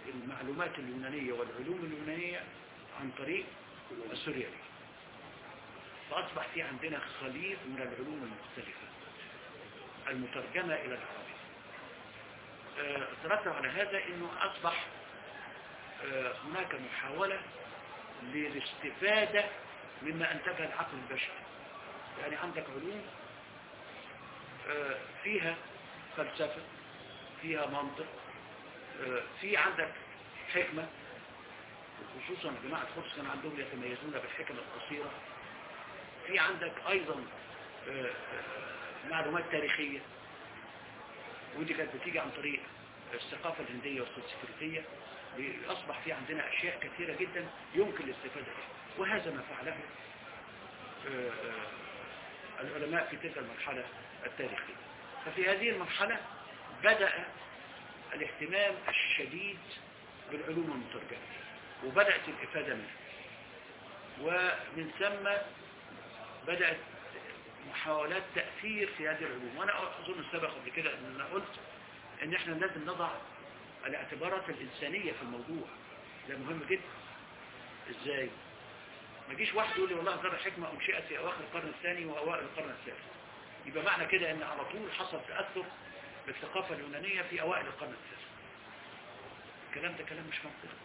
[SPEAKER 1] المعلومات اليونانية والعلوم اليونانية عن طريق السورياني فأصبح في عندنا خليط من العلوم المختلفة المترجمة إلى العربي آه، ترتب على هذا أنه أصبح آه، هناك محاولة للاستفادة مما أنتجها العقل البشري يعني عندك علوم آه، فيها فلسفة فيها منطق آه، في عندك حكمة خصوصا جماعة قدس كان عندهم يتميزون بالحكمة القصيرة في عندك أيضا آه، آه، معلومات تاريخية ودي كانت بتيجي عن طريق الثقافة الهندية والسنسكريتية أصبح في عندنا أشياء كثيرة جدا يمكن الاستفادة بها وهذا ما فعله آه، آه، العلماء في تلك المرحلة التاريخية ففي هذه المرحلة بدأ الاهتمام الشديد بالعلوم المترجمة وبدأت الإفادة منها ومن ثم بدأت محاولات تأثير في هذه العلوم وأنا أظن السبق قبل كده أن أنا قلت أن إحنا لازم نضع الاعتبارات الإنسانية في الموضوع ده مهم جدا إزاي؟ ما يجيش واحد يقول لي والله ذرة حكمة أنشئت في أواخر القرن الثاني وأوائل القرن الثالث يبقى معنى كده أن على طول حصل تأثر بالثقافة اليونانية في أوائل القرن الثالث الكلام ده كلام مش منطقي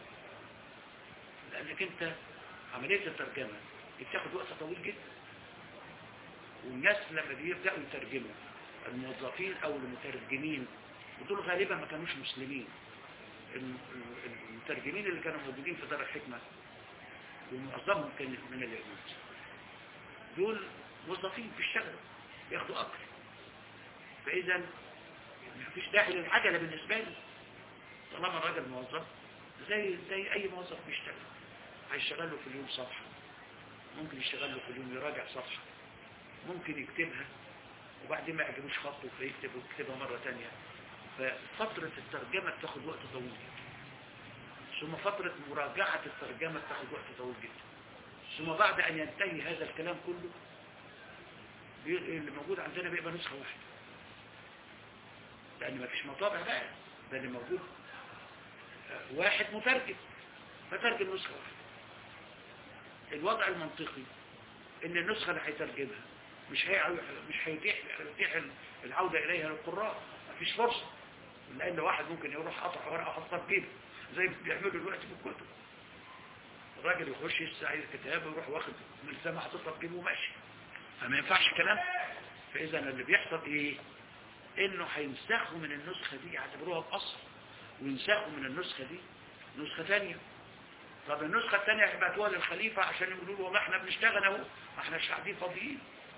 [SPEAKER 1] لأنك أنت عملية الترجمة دي بتاخد وقت طويل جدا والناس لما بيبدأوا يترجموا الموظفين أو المترجمين ودول غالبا ما كانوش مسلمين الم- المترجمين اللي كانوا موجودين في دار الحكمة ومعظمهم كان من اليهود دول موظفين بيشتغلوا ياخدوا أكل فإذا ما فيش داعي للعجلة بالنسبة لي طالما الراجل موظف زي زي أي موظف بيشتغل هيشتغل له في اليوم صفحة ممكن يشتغل له في اليوم يراجع صفحة ممكن يكتبها وبعدين ما يعجبوش خطه فيكتب ويكتبها مرة تانية ففترة الترجمة بتاخد وقت طويل ثم فترة مراجعة الترجمة بتاخد وقت طويل جدا ثم بعد أن ينتهي هذا الكلام كله بي- اللي موجود عندنا بيبقى نسخة واحدة لأن ما فيش مطابع بقى ده اللي موجود آه، واحد مترجم فترجم نسخة واحدة الوضع المنطقي ان النسخة اللي هيترجمها مش هي مش هيتيح يتيح العودة اليها للقراء مفيش فرصة لان واحد ممكن يروح قطع ورقة وحطها في جيبه زي ما بيعملوا دلوقتي في الكتب الراجل يخش يستعيد الكتاب ويروح واخد ملزمة حاططها في جيبه وماشي فما ينفعش الكلام فاذا اللي بيحصل ايه انه هينسخوا من النسخة دي يعتبروها باصل وينسخوا من النسخة دي نسخة ثانية طب النسخة الثانية هيبعتوها للخليفة عشان يقولوا له ما احنا بنشتغل اهو ما احنا مش قاعدين فاضيين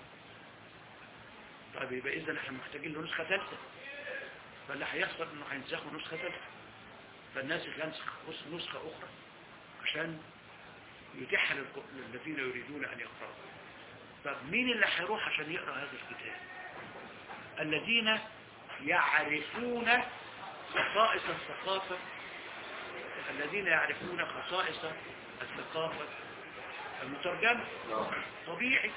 [SPEAKER 1] طيب يبقى اذا احنا محتاجين له نسخة ثالثة فاللي هيحصل انه هينسخوا نسخة ثالثة فالناسخ ينسخ نسخة اخرى عشان يتيحها للق- للذين يريدون ان يقرأوا طب مين اللي هيروح عشان يقرأ هذا الكتاب الذين يعرفون خصائص الثقافة الذين يعرفون خصائص الثقافة المترجمة طبيعي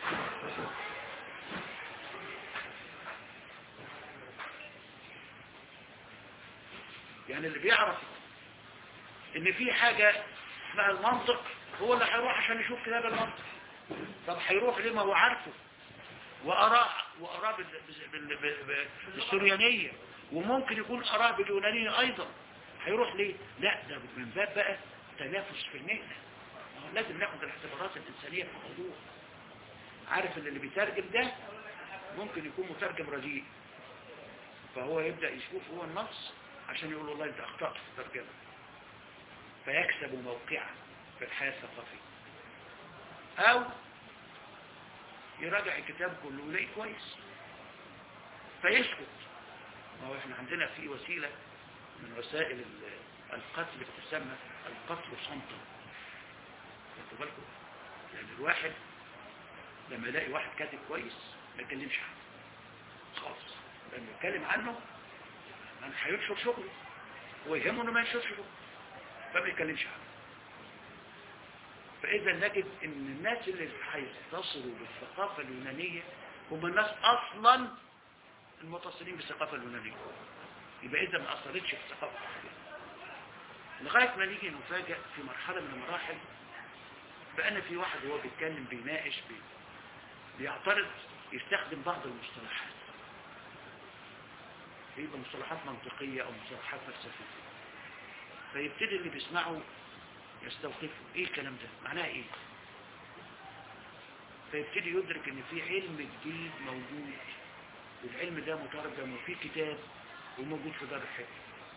[SPEAKER 1] يعني اللي بيعرف ان في حاجة اسمها المنطق هو اللي هيروح عشان يشوف كتاب المنطق طب هيروح ليه ما هو عارفه وأراه وأراه بال- بال- بال- بال- بالسريانية وممكن يكون أراه باليونانية أيضا هيروح ليه؟ لا ده من باب بقى تنافس في المهنة ما هو لازم ناخد الاعتبارات الإنسانية في الموضوع عارف ان اللي بيترجم ده ممكن يكون مترجم رديء فهو يبدأ يشوف هو النص عشان يقول والله انت اخطأت في الترجمة فيكسب موقعا في الحياة الثقافية او يراجع الكتاب كله ويلاقيه كويس فيسكت ما هو احنا عندنا في وسيلة من وسائل ال- القتل بتسمى القتل صمتا خدتوا بالكم يعني الواحد لما يلاقي واحد كاتب كويس ما يتكلمش عنه خالص لما يتكلم عنه من هينشر شغله هو يهمه انه ما ينشرش شغله فما يتكلمش عنه فإذا نجد ان الناس اللي هيتصلوا بالثقافة اليونانية هم الناس اصلا المتصلين بالثقافة اليونانية يبقى إذا ما أثرتش في الثقافة العربية لغاية ما نيجي نفاجأ في مرحلة من المراحل بأن في واحد وهو بيتكلم بيناقش بي بيعترض يستخدم بعض المصطلحات يبقى مصطلحات منطقية أو مصطلحات فلسفية فيبتدي اللي بيسمعه يستوقفه ايه الكلام ده معناه ايه فيبتدي يدرك ان في علم جديد موجود والعلم ده مترجم وفي كتاب وموجود في دار الحكم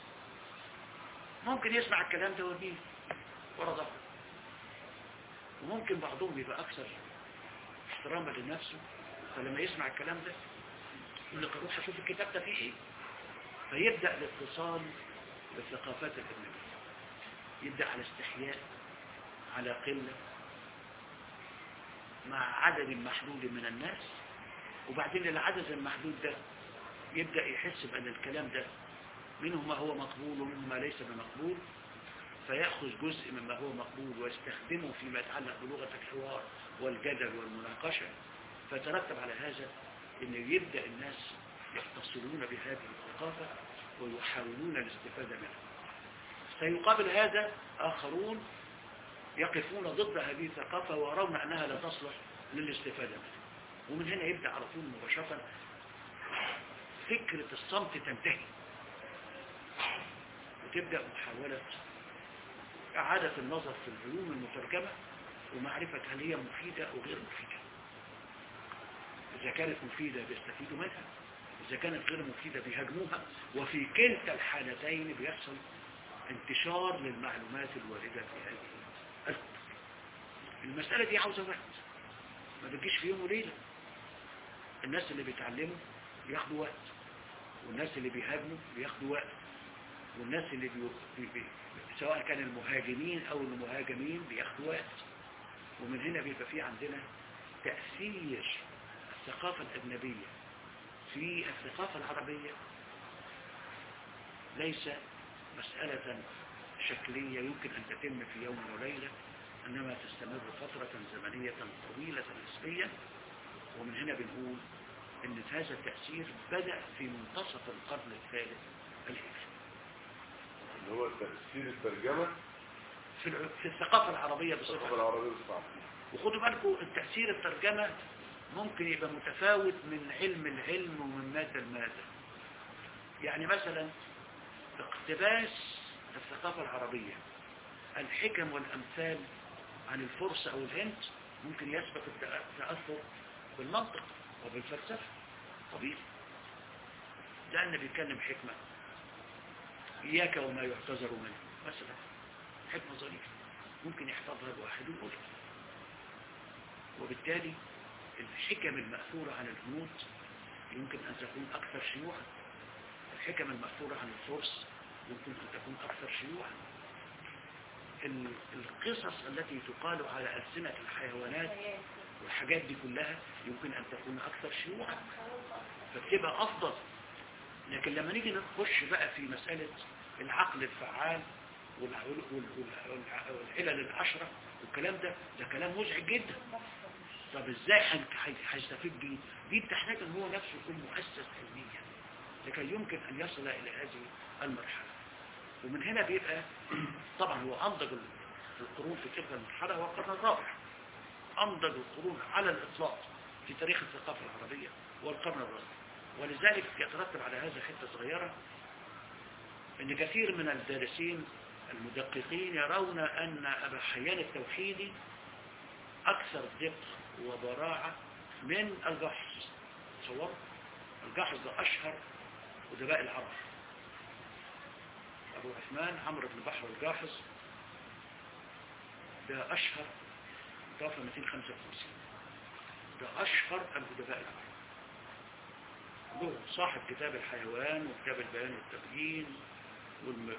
[SPEAKER 1] ممكن يسمع الكلام ده ويرميه ورا ظهره وممكن بعضهم يبقى اكثر احتراما لنفسه فلما يسمع الكلام ده يقول لك اروح اشوف الكتاب ده فيه ايه فيبدا الاتصال بالثقافات الاجنبيه يبدا على استحياء على قله مع عدد محدود من الناس وبعدين العدد المحدود ده يبدأ يحس بأن الكلام ده منه ما هو مقبول ومنه ما ليس بمقبول فيأخذ جزء مما هو مقبول ويستخدمه فيما يتعلق بلغة الحوار والجدل والمناقشة فترتب على هذا أن يبدأ الناس يتصلون بهذه الثقافة ويحاولون الاستفادة منها سيقابل هذا آخرون يقفون ضد هذه الثقافة ويرون أنها لا تصلح للاستفادة منها ومن هنا يبدأ على طول مباشرة فكرة الصمت تنتهي وتبدأ محاولة إعادة النظر في العلوم المترجمة ومعرفة هل هي مفيدة أو غير مفيدة إذا كانت مفيدة بيستفيدوا منها إذا كانت غير مفيدة بيهاجموها وفي كلتا الحالتين بيحصل انتشار للمعلومات الواردة في هذه الكتب المسألة دي عاوزة وقت ما بتجيش في يوم وليلة الناس اللي بيتعلموا بياخدوا وقت والناس اللي بيهاجموا بياخدوا وقت والناس اللي بي... بي... بي... سواء كان المهاجمين او المهاجمين بياخدوا وقت ومن هنا بيبقى في عندنا تأثير الثقافة الأجنبية في الثقافة العربية ليس مسألة شكلية يمكن أن تتم في يوم وليلة إنما تستمر فترة زمنية طويلة نسبيا ومن هنا بنقول ان هذا التأثير بدأ في منتصف القرن الثالث الهجري
[SPEAKER 2] اللي هو تأثير الترجمة
[SPEAKER 1] في, الع... في الثقافة العربية
[SPEAKER 2] الثقافة
[SPEAKER 1] بصفة
[SPEAKER 2] العربية بصفة
[SPEAKER 1] وخدوا بالكم التأثير الترجمة ممكن يبقى متفاوت من علم العلم ومن مادة المادة يعني مثلا اقتباس الثقافة العربية الحكم والأمثال عن الفرس أو الهند ممكن يسبق التأثر بالمنطق وبالفلسفة طبيعي لأن بيتكلم حكمة إياك وما يحتذر منه مثلا حكمة ظريفة ممكن يحفظها الواحد ويقولها وبالتالي الحكم المأثورة عن الهنود يمكن أن تكون أكثر شيوعا الحكم المأثورة عن الفرس يمكن أن تكون أكثر شيوعا القصص التي تقال على ألسنة الحيوانات والحاجات دي كلها يمكن أن تكون أكثر شيوعا فبتبقى أفضل لكن لما نيجي نخش بقى في مسألة العقل الفعال والعلل العشرة والكلام ده ده كلام مزعج جدا طب ازاي هيستفيد بيه دي بتحتاج ان هو نفسه يكون مؤسس علميا لكي يمكن ان يصل الى هذه المرحلة ومن هنا بيبقى طبعا هو انضج القرون في تلك المرحلة هو القرن الرابع انضج القرون على الاطلاق في تاريخ الثقافة العربية والقرن الرابع ولذلك يترتب على هذا حتة صغيرة ان كثير من الدارسين المدققين يرون ان ابا حيان التوحيدي اكثر دقة وبراعة من الجحظ تصور الجحظ ده اشهر ادباء العرب ابو عثمان عمرو بن بحر الجاحظ ده اشهر توفى 255 ده اشهر الادباء العرب له صاحب كتاب الحيوان وكتاب البيان والتبيين والم...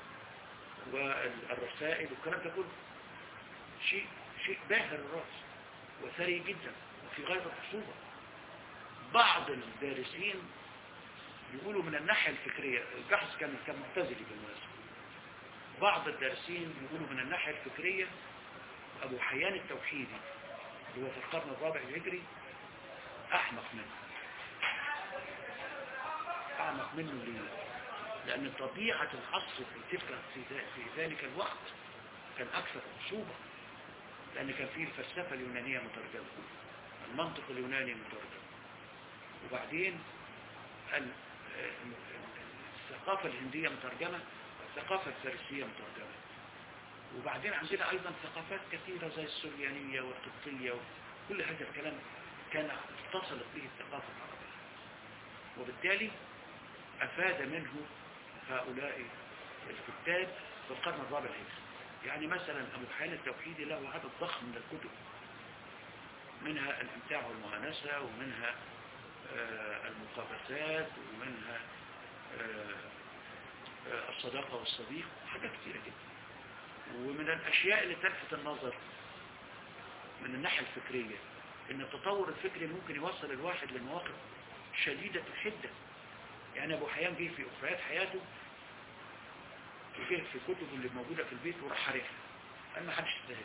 [SPEAKER 1] والرسائل والكلام ده كله شيء شيء باهر الراس وثري جدا وفي غاية الخصوبة بعض الدارسين يقولوا من الناحية الفكرية الجحظ كان كان معتزلي بالمناسبة بعض الدارسين يقولوا من الناحية الفكرية أبو حيان التوحيدي اللي هو في القرن الرابع الهجري أحمق منه أعمق منه ليه لأن طبيعة العصر في تلك في ذا- في ذلك الوقت كان أكثر صعوبة لأن كان فيه الفلسفة اليونانية مترجمة المنطق اليوناني مترجم وبعدين ال- الثقافة الهندية مترجمة الثقافة الفارسية مترجمة وبعدين عندنا أيضا ثقافات كثيرة زي السريانية والقبطية وكل هذا الكلام كان اتصلت به الثقافة العربية وبالتالي أفاد منه هؤلاء الكتاب في القرن الرابع الهجري يعني مثلا أبو حيان التوحيدي له عدد ضخم من الكتب منها الامتاع والمؤانسة ومنها آه، المقابسات ومنها آه، آه، الصداقة والصديق حاجات كثيرة جدا ومن الأشياء اللي تلفت النظر من الناحية الفكرية إن التطور الفكري ممكن يوصل الواحد لمواقف شديدة الحدة يعني أبو حيان جه في أخريات حياته وجه في كتبه اللي موجودة في البيت وراح حارقها قال ما حدش يستاهل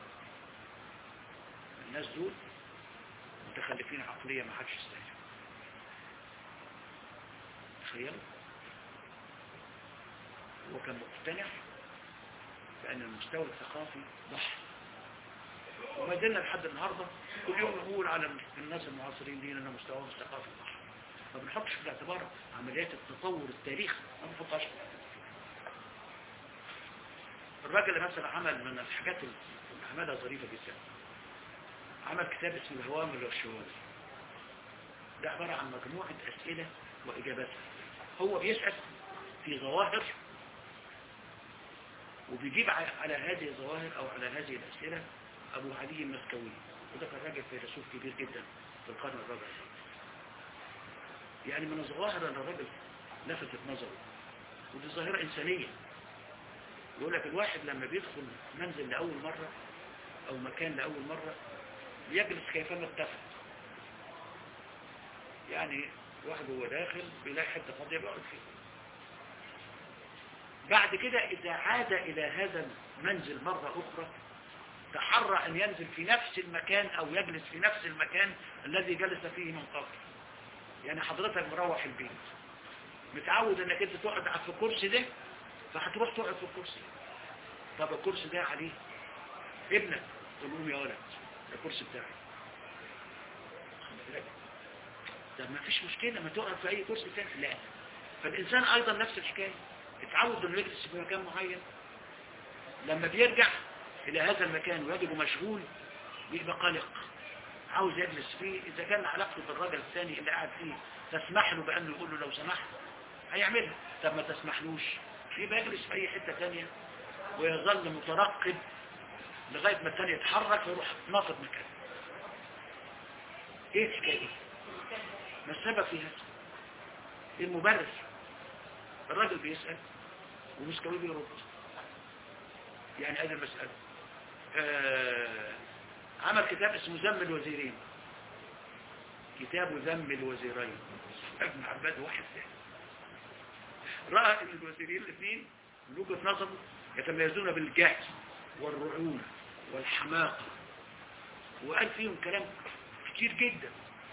[SPEAKER 1] الناس دول متخلفين عقلية ما حدش يستاهل تخيلوا هو كان مقتنع بأن المستوى الثقافي ضحى وما زلنا لحد النهاردة كل يوم نقول على الناس المعاصرين دي ان مستواهم الثقافي ضحى ما بنحطش في الاعتبار عمليات التطور التاريخي ما بنحطهاش الراجل اللي مثلا عمل من الحاجات اللي عملها ظريفة جدا عمل كتاب اسمه الهوامل والشواذ ده عبارة عن مجموعة أسئلة وإجاباتها هو بيسأل في ظواهر وبيجيب ع- على هذه الظواهر أو على هذه الأسئلة أبو علي المسكوي وده كان راجل فيلسوف كبير جدا في القرن الرابع يعني من الظواهر اللي الراجل لفتت نظره ودي ظاهرة إنسانية يقول لك الواحد لما بيدخل منزل لأول مرة أو مكان لأول مرة بيجلس كيفما اتفق يعني واحد هو داخل بيلاقي حتة فاضية بيقعد فيها بعد كده إذا عاد إلى هذا المنزل مرة أخرى تحرى أن ينزل في نفس المكان أو يجلس في نفس المكان الذي جلس فيه من قبل يعني حضرتك مروح البيت متعود انك انت تقعد في الكرسي ده فهتروح تقعد في الكرسي طب الكرسي ده عليه ابنك تقول لهم يا ولد ده الكرسي بتاعي خلي بالك. طب ما فيش مشكلة ما تقعد في اي كرسي تاني لا فالانسان ايضا نفس الحكاية اتعود انه يجلس في مكان معين لما بيرجع الى هذا المكان ويجده مشغول بيبقى قلق عاوز يجلس فيه اذا كان علاقته بالراجل الثاني اللي قاعد فيه تسمح له بانه يقول له لو سمحت هيعملها طب ما تسمحلوش يبقى يجلس في اي حتة تانية ويظل مترقب لغاية ما الثاني يتحرك ويروح ناقض مكانه ايه الحكاية دي؟ ما السبب في هذا ايه المبرر الراجل بيسأل ومسكوي بيرد يعني هذه المسألة آه عمل كتاب اسمه ذم الوزيرين كتاب ذم الوزيرين ابن عباد واحد ثاني رأى ان الوزيرين الاثنين من وجهة نظره يتميزون بالجهل والرعونة والحماقة وقال فيهم كلام كتير جدا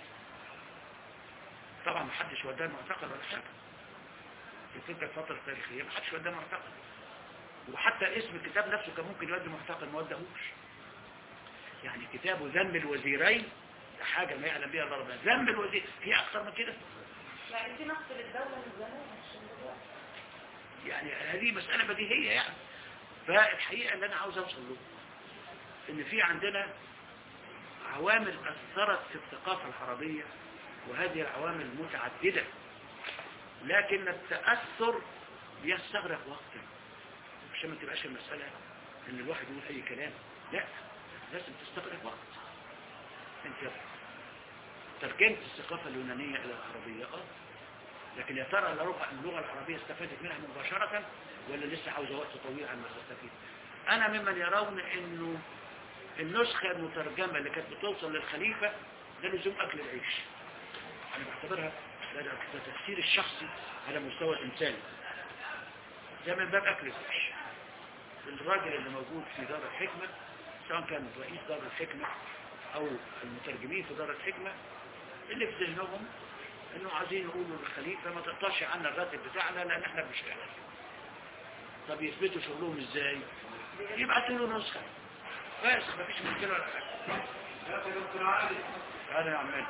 [SPEAKER 1] طبعا ما حدش وداه معتقد ولا حاجة في تلك الفترة التاريخية ما حدش وداه معتقد وحتى اسم الكتاب نفسه كان ممكن يودي معتقد ما ودهوش يعني كتاب ذم الوزيرين ده حاجة ما يعلم بها الله ربنا ذم الوزير هي أكثر من كده
[SPEAKER 3] يعني دي نقص للدولة من زمان مش من دلوقتي
[SPEAKER 1] يعني هذه مسألة بديهية يعني فالحقيقة اللي أنا عاوز أوصل له إن في عندنا عوامل أثرت في الثقافة العربية وهذه العوامل متعددة لكن التأثر بيستغرق وقتا عشان ما تبقاش المسألة إن الواحد يقول أي كلام لا لازم تستغرق وقت انت ترجمت الثقافة اليونانية إلى العربية اه لكن يا ترى اللغة اللغة العربية استفادت منها مباشرة ولا لسه عاوزة وقت طويل عن ما تستفيد أنا ممن يرون إنه النسخة المترجمة اللي كانت بتوصل للخليفة ده لزوم أكل العيش أنا بعتبرها ده, ده ده تفسير الشخصي على مستوى الإنساني ده من باب أكل العيش الراجل اللي موجود في دار الحكمة سواء كان رئيس دار الحكمة أو المترجمين في دار الحكمة اللي في ذهنهم انه عايزين يقولوا للخليفة ما تقطعش عنا الراتب بتاعنا لان احنا مش احنا طب يثبتوا شغلهم ازاي يبعتوا له نسخة بس مفيش مشكلة ولا حاجة
[SPEAKER 2] يا أخي دكتور علي
[SPEAKER 1] انا يا عمال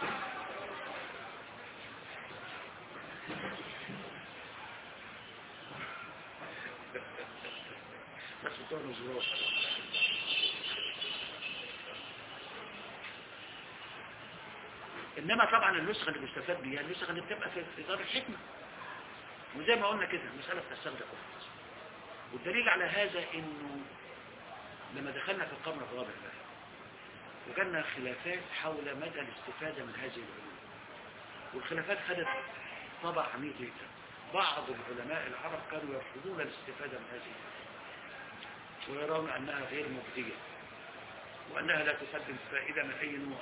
[SPEAKER 1] بس بتوع نزورات انما طبعا النسخه اللي بيستفاد بيها النسخه اللي بتبقى في في دار الحكمه وزي ما قلنا كده المساله بتستخدم وقت والدليل على هذا انه لما دخلنا في القرن الرابع بقى وجدنا خلافات حول مدى الاستفاده من هذه العلوم والخلافات خدت طبع عميق جدا بعض العلماء العرب كانوا يرفضون الاستفاده من هذه العلوم ويرون انها غير مجديه وانها لا تقدم فائده من اي نوع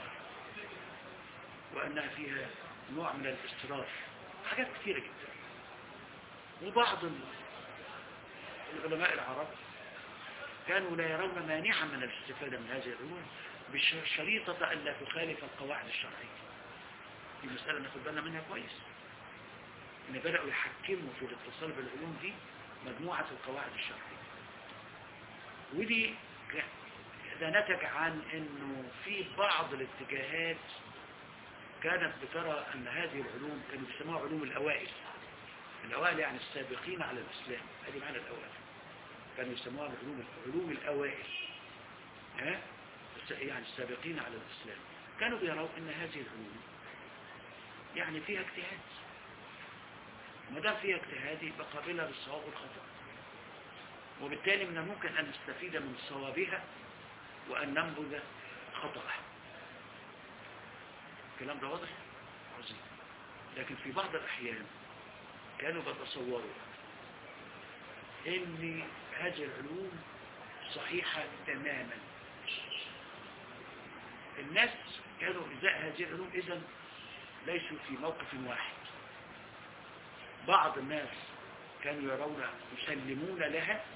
[SPEAKER 1] وأنها فيها نوع من الاستراف حاجات كثيرة جدا وبعض ال- العلماء العرب كانوا لا يرون مانعا من الاستفادة من هذه العلوم بشريطة أن لا تخالف القواعد الشرعية دي مسألة ناخد بالنا منها كويس إن بدأوا يحكموا في الاتصال بالعلوم دي مجموعة القواعد الشرعية ودي ك- ده نتج عن انه في بعض الاتجاهات كانت بترى ان هذه العلوم كانوا بيسموها علوم الاوائل الاوائل يعني السابقين على الاسلام هذه معنى الاوائل كانوا يسموها علوم علوم الاوائل ها الس- يعني السابقين على الاسلام كانوا بيروا ان هذه العلوم يعني فيها اجتهاد ما دام فيها اجتهاد يبقى قابله للصواب والخطا وبالتالي من الممكن ان نستفيد من صوابها وان ننبذ خطأها الكلام ده واضح عظيم لكن في بعض الأحيان كانوا بتصوروا ان هذه العلوم صحيحة تماما الناس كانوا إزاء هذه العلوم إذن ليسوا في موقف واحد بعض الناس كانوا يرون يسلمون لها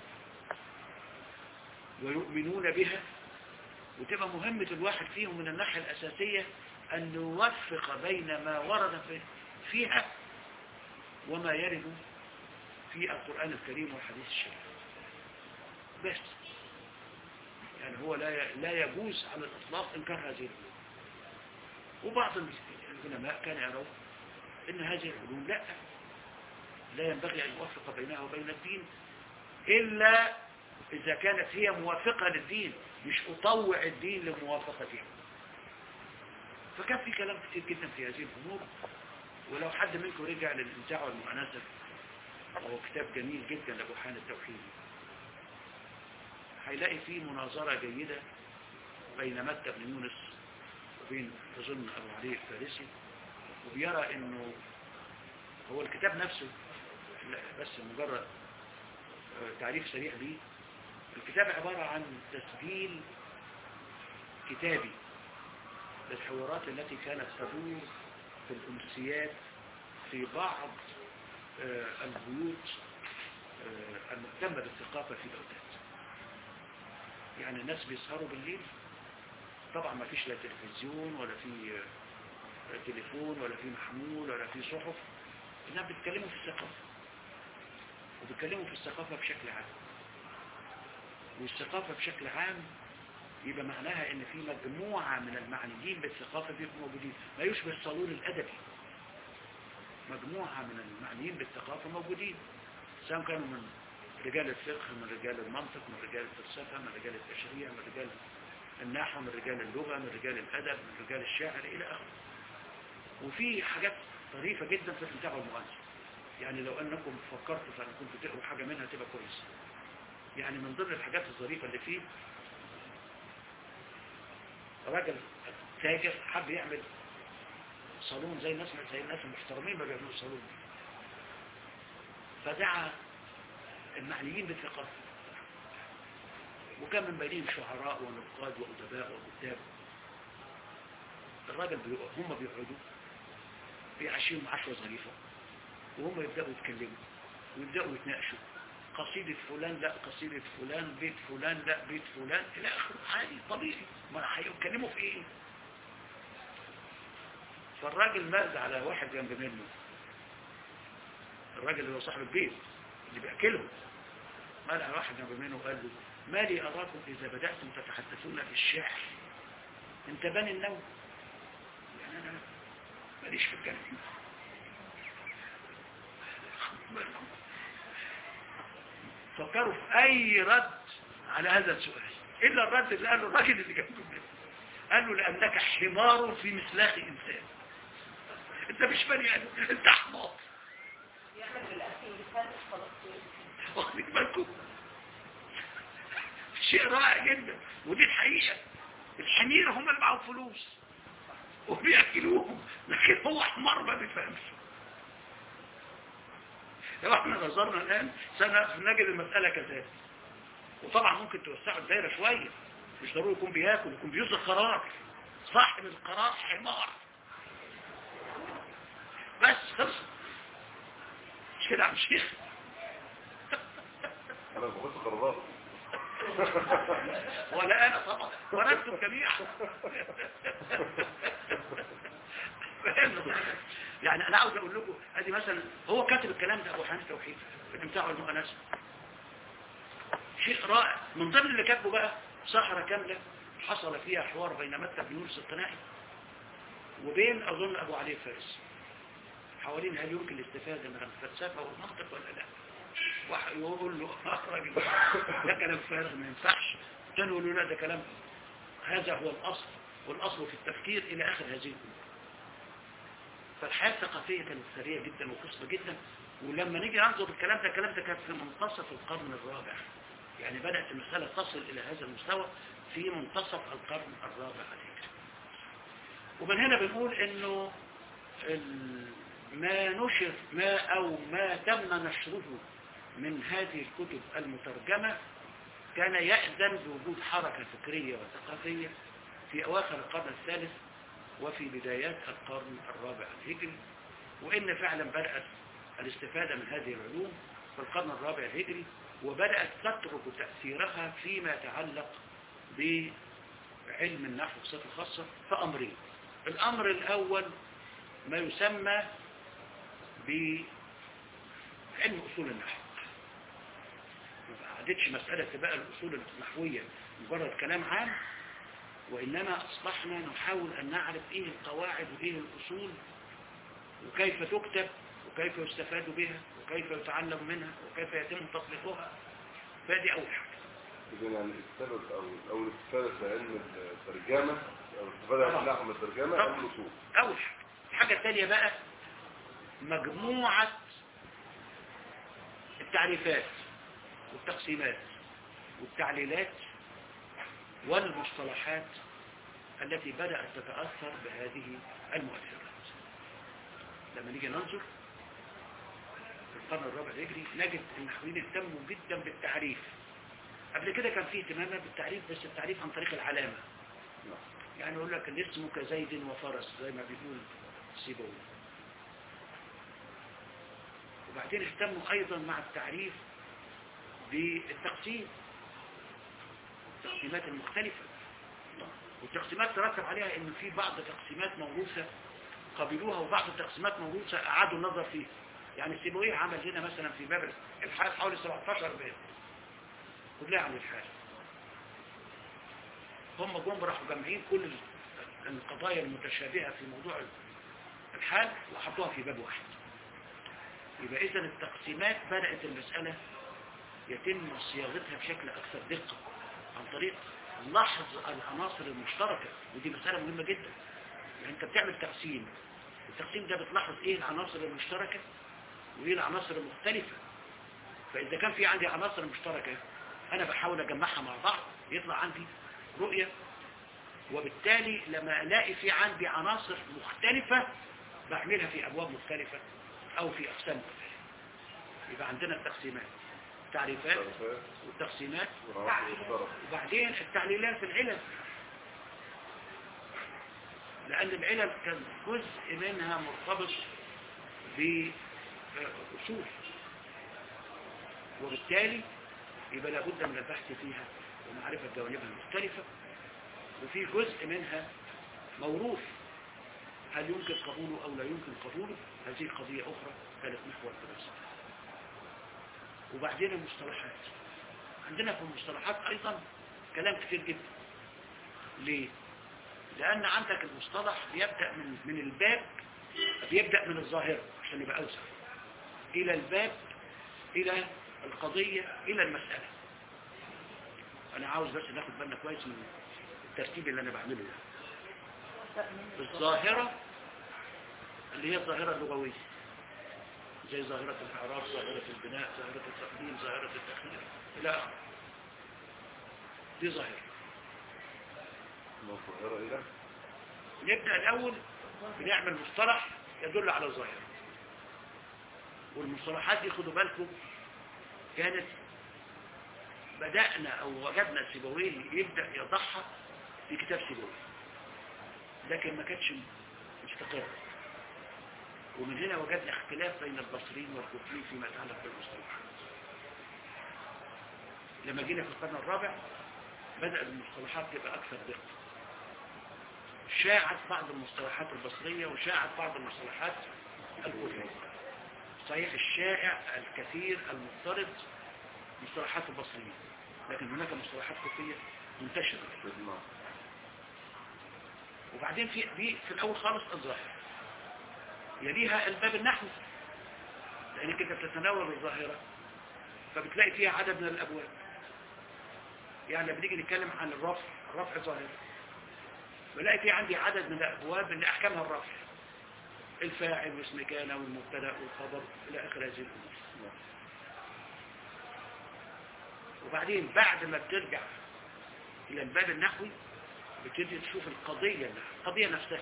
[SPEAKER 1] ويؤمنون بها وتبقى مهمة الواحد فيهم من الناحية الأساسية أن نوفق بين ما ورد في- فيها وما يرد في القرآن الكريم والحديث الشريف بس يعني هو لا ي- لا يجوز على الإطلاق إنكار هذه العلوم وبعض العلماء كان يرون إن هذه العلوم لا لا ينبغي أن يوفق بينها وبين الدين إلا إذا كانت هي موافقة للدين مش أطوع الدين لموافقتها فكان في كلام كتير جدا في هذه الأمور ولو حد منكم رجع للإمتاع والمؤنسة وهو كتاب جميل جدا لأبو حان التوحيدي هيلاقي فيه مناظرة جيدة بين متى بن يونس وبين أظن أبو علي الفارسي وبيرى أنه هو الكتاب نفسه لا بس مجرد آه، تعريف سريع ليه الكتاب عبارة عن تسجيل كتابي للحوارات التي كانت تدور في الأمسيات في بعض آه، البيوت آه، المهتمة بالثقافة في بغداد يعني الناس بيسهروا بالليل طبعا ما فيش لا تلفزيون ولا في آه، تليفون ولا في محمول ولا في صحف الناس بيتكلموا في الثقافة وبيتكلموا في الثقافة بشكل عام والثقافة بشكل عام يبقى معناها ان في مجموعة من المعنيين بالثقافة بيبقوا موجودين ما يشبه الصالون الادبي مجموعة من المعنيين بالثقافة موجودين سواء كانوا من رجال الفقه من رجال المنطق من رجال الفلسفة من رجال التشريع من رجال النحو من رجال اللغة من رجال الأدب من رجال الشعر إلى آخره وفي حاجات طريفة جدا في البتاع والمؤنث يعني لو أنكم فكرتوا فأن كنتوا تقروا حاجة منها تبقى كويسة يعني من ضمن الحاجات الظريفة اللي فيه راجل تاجر حب يعمل صالون زي الناس زي الناس المحترمين ما بيعملوا صالون فدعا المعنيين بالثقافة وكان من بينهم شعراء ونقاد وأدباء وكتاب الراجل بيقعد هم بيقعدوا بيعشيهم عشوة ظريفة وهم يبدأوا يتكلموا ويبدأوا يتناقشوا قصيدة فلان لا قصيدة فلان بيت فلان لا بيت فلان إلى آخره عادي طبيعي ما هيتكلموا في إيه فالراجل ماز على واحد جنب منه الراجل اللي هو صاحب البيت اللي بيأكلهم مال على واحد جنب منه وقال له ما لي أراكم إذا بدأتم تتحدثون بالشعر انت بني النوم يعني أنا ماليش في الكلام فكروا في أي رد على هذا السؤال إلا الرد اللي قاله الراجل اللي جنبه منه قال له لأنك حمار في مسلاخ إنسان أنت مش بني آدم أنت حمار
[SPEAKER 3] يعمل بالأكل لسان فلسطين
[SPEAKER 1] واخدين بالكم شيء رائع جدا ودي الحقيقة الحمير هم اللي معهم فلوس وبيأكلوهم لكن هو حمار ما بيفهمش لو احنا نظرنا الآن سنجد المسألة كذلك وطبعا ممكن توسعوا الدائرة شوية مش ضروري يكون بياكل يكون بيصدر قرار صاحب القرار حمار بس خلص مش كده يا عم شيخ
[SPEAKER 2] انا باخد قرارات
[SPEAKER 1] ولا انا طبعا ولا انتم جميعا فاهم؟ يعني انا عاوز اقول لكم ادي مثلا هو كاتب الكلام ده ابو حنيفه توحيد في بتاعه المؤنسه شيء رائع من ضمن اللي كاتبه بقى صحراء كامله حصل فيها حوار بين مكتب بن يونس القناعي وبين اظن ابو علي فارس حوالين هل يمكن الاستفاده من الفلسفه والمنطق ولا لا واحد يقول له اخرج ده كلام فارغ ما ينفعش الثاني يقول له لا ده كلام هذا هو الاصل والاصل في التفكير الى اخر هذه الامور فالحياه الثقافيه كانت ثريه جدا وقصبه جدا ولما نيجي ننظر الكلام ده الكلام ده كان في منتصف القرن الرابع يعني بدات المساله تصل الى هذا المستوى في منتصف القرن الرابع الهجري ومن هنا بنقول انه ال- ما نشر ما او ما تم نشره من هذه الكتب المترجمة كان يأذن بوجود حركة فكرية وثقافية في أواخر القرن الثالث وفي بدايات القرن الرابع الهجري وإن فعلا بدأت الاستفادة من هذه العلوم في القرن الرابع الهجري وبدأت تترك تأثيرها فيما يتعلق بعلم النحو بصفة خاصة في أمرين الأمر الأول ما يسمى بعلم أصول النحو ما عادتش مسألة بقى الأصول النحوية مجرد كلام عام وإنما أصبحنا نحاول أن نعرف إيه القواعد وإيه الأصول وكيف تكتب وكيف يستفاد بها وكيف يتعلم منها وكيف يتم تطبيقها فدي أول حاجة
[SPEAKER 2] إذن يعني السبب أو أو الاستفادة في علم الترجمة أو الاستفادة
[SPEAKER 1] طبعا.
[SPEAKER 2] في نحو الترجمة
[SPEAKER 1] طبعا.
[SPEAKER 2] علم الأصول
[SPEAKER 1] أول حاجة الحاجة الثانية بقى مجموعة التعريفات والتقسيمات والتعليلات والمصطلحات التي بدأت تتأثر بهذه المؤثرات لما نيجي ننظر في القرن الرابع الهجري نجد النحويين اهتموا جدا بالتعريف قبل كده كان فيه اهتمام بالتعريف بس التعريف عن طريق العلامة
[SPEAKER 2] نعم.
[SPEAKER 1] يعني يقول لك الاسم كزيد وفرس زي ما بيقول سيبوي وبعدين اهتموا ايضا مع التعريف بالتقسيم التقسيمات المختلفة والتقسيمات ترتب عليها ان في بعض تقسيمات موروثة قبلوها وبعض التقسيمات موروثة اعادوا النظر فيها يعني السيبويه عمل هنا مثلا في باب الحال حوالي 17 باب كلها عن الحال هم جم راحوا جامعين كل القضايا المتشابهة في موضوع الحال وحطوها في باب واحد يبقى إذا التقسيمات بدأت المسألة يتم صياغتها بشكل أكثر دقة عن طريق لحظ العناصر المشتركة ودي مسألة مهمة جدا يعني أنت بتعمل تقسيم التقسيم ده بتلاحظ إيه العناصر المشتركة وإيه العناصر المختلفة فإذا كان في عندي عناصر مشتركة أنا بحاول أجمعها مع بعض يطلع عندي رؤية وبالتالي لما ألاقي في عندي عناصر مختلفة بعملها في أبواب مختلفة أو في أقسام مختلفة يبقى عندنا التقسيمات التعريفات
[SPEAKER 2] تعريفات
[SPEAKER 1] والتقسيمات
[SPEAKER 2] وعناصر الطرف
[SPEAKER 1] وبعدين التعليلات العلل لأن العلل كان جزء منها مرتبط بأصول وبالتالي يبقى لابد من البحث فيها ومعرفة جوانبها المختلفة وفي جزء منها موروث هل يمكن قبوله أو لا يمكن قبوله هذه قضية أخرى كانت محور الدراسة وبعدين المصطلحات عندنا في المصطلحات أيضا كلام كتير جدا ليه؟ لأن عندك المصطلح بيبدأ من من الباب بيبدأ من الظاهرة عشان يبقى أوسع إلى الباب إلى القضية إلى المسألة أنا عاوز بس ناخد بالنا كويس من الترتيب اللي أنا بعمله ده الظاهرة اللي هي الظاهرة اللغوية زي ظاهرة الإعراب ظاهرة البناء ظاهرة التقديم ظاهرة التأخير إلى آخره دي ظاهرة
[SPEAKER 2] من الظاهرة إلى
[SPEAKER 1] نبدأ الأول بنعمل مصطلح يدل على الظاهرة والمصطلحات دي خدوا بالكم كانت بدأنا أو وجدنا سيبويه يبدأ يضحى في كتاب سيبويه لكن ما كانتش مستقرة ومن هنا وجدنا اختلاف بين البصريين والكوفيين فيما يتعلق بالمصطلحات لما جينا في القرن الرابع بدأ المصطلحات تبقى أكثر دقة شاعت بعض المصطلحات البصرية وشاعت بعض المصطلحات الكوفية صحيح الشائع الكثير المفترض مصطلحات البصريين لكن هناك مصطلحات كوفية منتشرة
[SPEAKER 2] نعم
[SPEAKER 1] وبعدين في دي في الأول خالص الظاهر يليها الباب النحوي لأنك أنت بتتناول الظاهرة فبتلاقي فيها عدد من الأبواب يعني لما بنيجي نتكلم عن الرفع الرفع ظاهرة بلاقي في عندي عدد من الأبواب اللي أحكامها الرفع الفاعل واسم كان والمبتدا والخبر إلى آخر هذه الأمور وبعدين بعد ما بترجع إلى الباب النحوي بتبتدي تشوف القضية النحوية القضية نفسها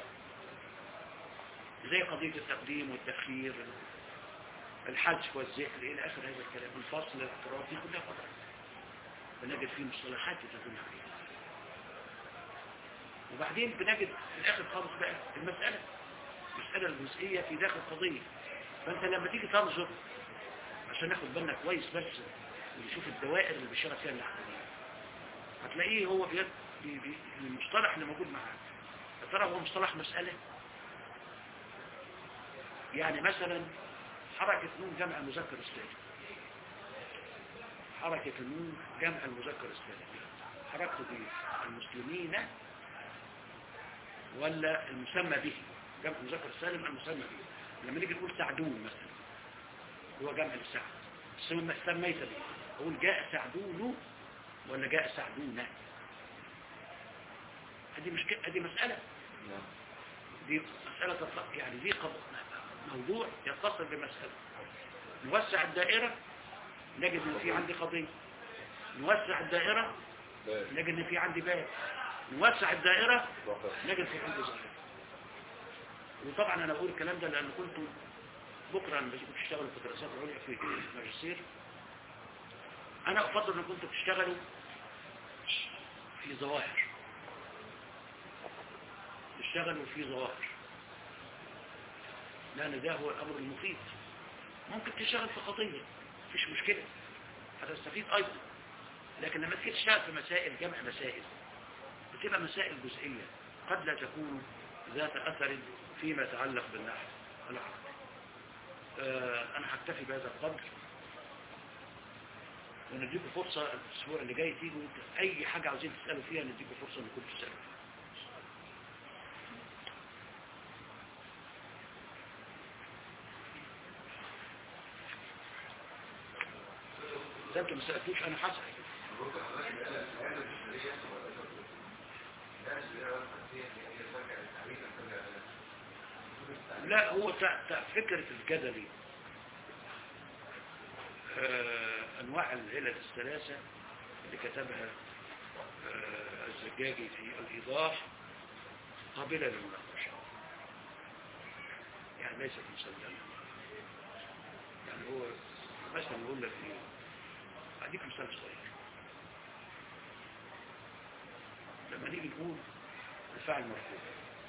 [SPEAKER 1] زي قضية التقديم والتأخير الحذف والذكر إلى آخر هذا الكلام الفصل الاعتراف دي كلها قضايا بنجد فيه مصطلحات تدل عليها وبعدين بنجد في الآخر خالص بقى المسألة المسألة الجزئية في داخل قضية فأنت لما تيجي تنظر عشان ناخد بالنا كويس بس ونشوف الدوائر اللي بيشتغل فيها النحويين هتلاقيه هو بيد بي بي المصطلح اللي موجود معاه يا ترى هو مصطلح مسألة يعني مثلا حركة نون جمع المذكر السالم حركة النون جمع المذكر السالم حركته دي المسلمين ولا المسمى به جمع المذكر السالم المسمى به لما نيجي نقول سعدون مثلا هو جمع السعد ثم سميت به اقول جاء سعدون ولا جاء سعدون هذه مش هذه مسألة
[SPEAKER 2] نعم
[SPEAKER 1] دي مسألة تطلق يعني دي قض... موضوع يتصل بمسألة نوسع الدائرة نجد ان في عندي قضية نوسع الدائرة
[SPEAKER 2] باب
[SPEAKER 1] نجد ان في عندي باب نوسع الدائرة
[SPEAKER 2] ظاهرة
[SPEAKER 1] نجد في عندي ظاهرة وطبعا انا بقول الكلام ده لان كنت بكرة لما كنت بتشتغلوا في دراسات عليا في ماجستير انا افضل ان كنتوا بتشتغلوا في ظواهر تشتغلوا في ظواهر لان ده هو الامر المفيد ممكن تشتغل في قضية مفيش مشكلة هتستفيد ايضا لكن لما تيجي تشتغل في مسائل جمع مسائل بتبقى مسائل جزئية قد لا تكون ذات أثر فيما يتعلق بالنحو والعقل آه أنا هكتفي بهذا القدر ونديكم فرصة الأسبوع اللي جاي تيجوا أي حاجة عاوزين تسألوا فيها نديكم فرصة إنكم تسألوا إذا أنتم ما سألتوش أنا هسأل لا هو تع- تع- فكرة الجدلي آه، أنواع العلل الثلاثة اللي كتبها آه، الزجاجي في الإيضاح قابلة للمناقشة يعني ليست مسلمة يعني هو مثلا يقول لك ايه أديك مثال صغير لما نيجي نقول الفاعل مرفوع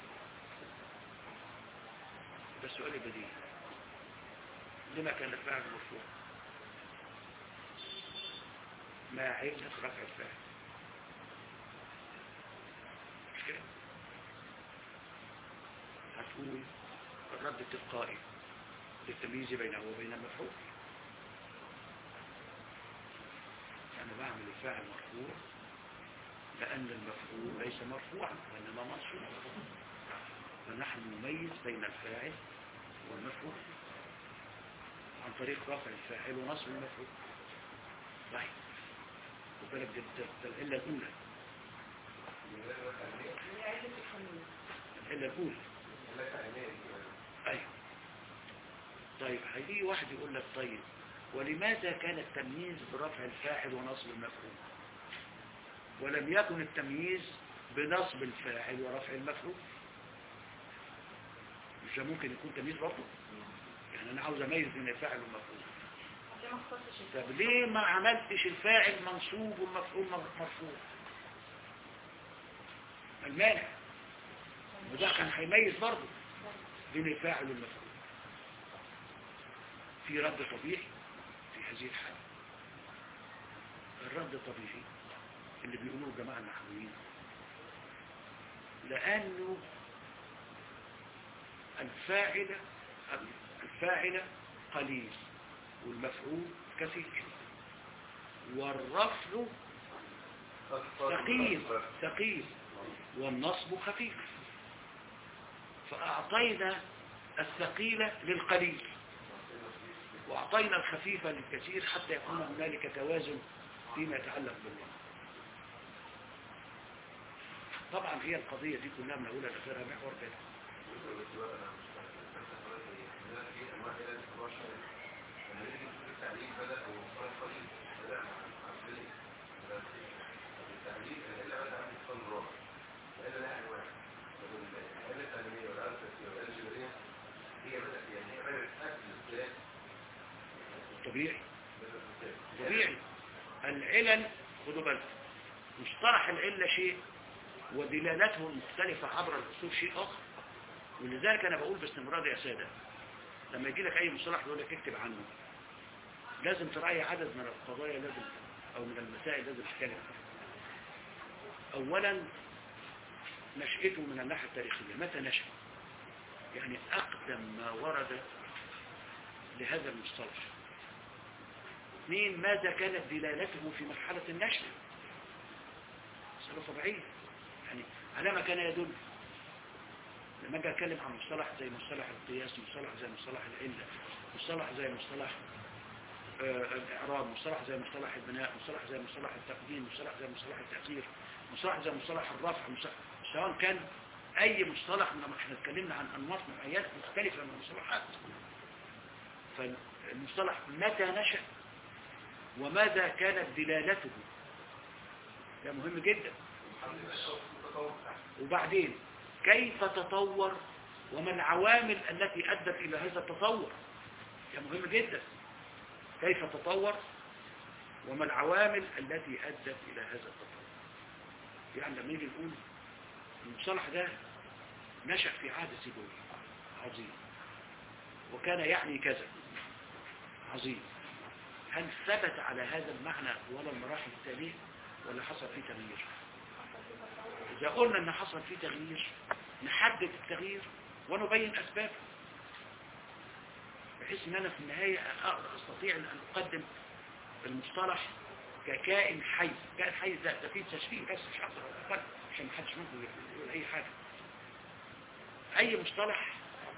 [SPEAKER 1] ده السؤال البديهي لما كان الفاعل مرفوع ما علة رفع الفاعل مش كده المفعول الرد التلقائي للتمييز بينه وبين المفعول أنا بعمل الفاعل مرفوع لأن المفعول ليس مرفوعا وإنما منصوب فنحن نميز بين الفاعل والمفعول عن طريق رفع الفاعل ونصب المفعول طيب وبالك دي دي العلة الأولى
[SPEAKER 3] هي عدة التمييز
[SPEAKER 1] العلة الأولى أيوة طيب هيجي واحد يقول لك طيب ولماذا كان التمييز برفع الفاعل ونصب المفعول ولم يكن التمييز بنصب الفاعل ورفع المفعول مش ده ممكن يكون تمييز برضه يعني انا عاوز اميز بين الفاعل والمفعول
[SPEAKER 3] عشان ما اختصش الفعل.
[SPEAKER 1] طب ليه ما عملتش الفاعل منصوب والمفعول مرفوع المانع وده كان هيميز برضه بين الفاعل والمفعول في رد طبيعي في هذه الحالة الرد الطبيعي اللي بيقولوه الجماعة النحويين لأنه الفاعل الفاعل قليل والمفعول كثير والرفع ثقيل ثقيل والنصب خفيف فأعطينا الثقيل للقليل وأعطينا الخفيف للكثير حتى يكون هنالك توازن فيما يتعلق بالله طبعا هي القضية دي كلها من أولها لآخرها محور كده طبيعي طبيعي العلل خدوا بالكم مصطلح العلة شيء ودلالته المختلفة عبر الأصول شيء آخر ولذلك أنا بقول باستمرار يا سادة لما يجي لك أي مصطلح يقول لك اكتب عنه لازم تراعي عدد من القضايا لازم أو من المسائل لازم تتكلم عنها. أولا نشأته من الناحية التاريخية متى نشأ يعني أقدم ما ورد لهذا المصطلح اثنين ماذا كانت دلالته في مرحلة النشأ مسألة طبيعية يعني على ما كان يدل لما اجي اتكلم عن مصطلح زي مصطلح القياس مصطلح زي مصطلح العلة مصطلح زي مصطلح آه، الإعراب مصطلح زي مصطلح البناء مصطلح زي مصطلح التقديم مصطلح زي مصطلح التأخير مصطلح زي مصطلح الرفع مصطلح سواء كان أي مصطلح من احنا اتكلمنا عن أنماط معينة مختلفة من المصطلحات فالمصطلح متى نشأ وماذا كانت دلالته ده مهم جدا وبعدين كيف تطور وما العوامل التي أدت إلى هذا التطور ده مهم جدا كيف تطور وما العوامل التي أدت إلى هذا التطور يعني لما نيجي نقول المصطلح ده نشأ في عهد سيبوي عظيم وكان يعني كذا عظيم هل ثبت على هذا المعنى ولا المراحل التالية ولا حصل فيه تغيير إذا قلنا أن حصل فيه تغيير نحدد التغيير ونبين أسبابه بحيث أن أنا في النهاية أقدر أستطيع أن أقدم المصطلح ككائن حي كائن حي ده, ده فيه تشبيه بس مش أقدر أقل عشان ما حدش ممكن يقول أي حاجة أي مصطلح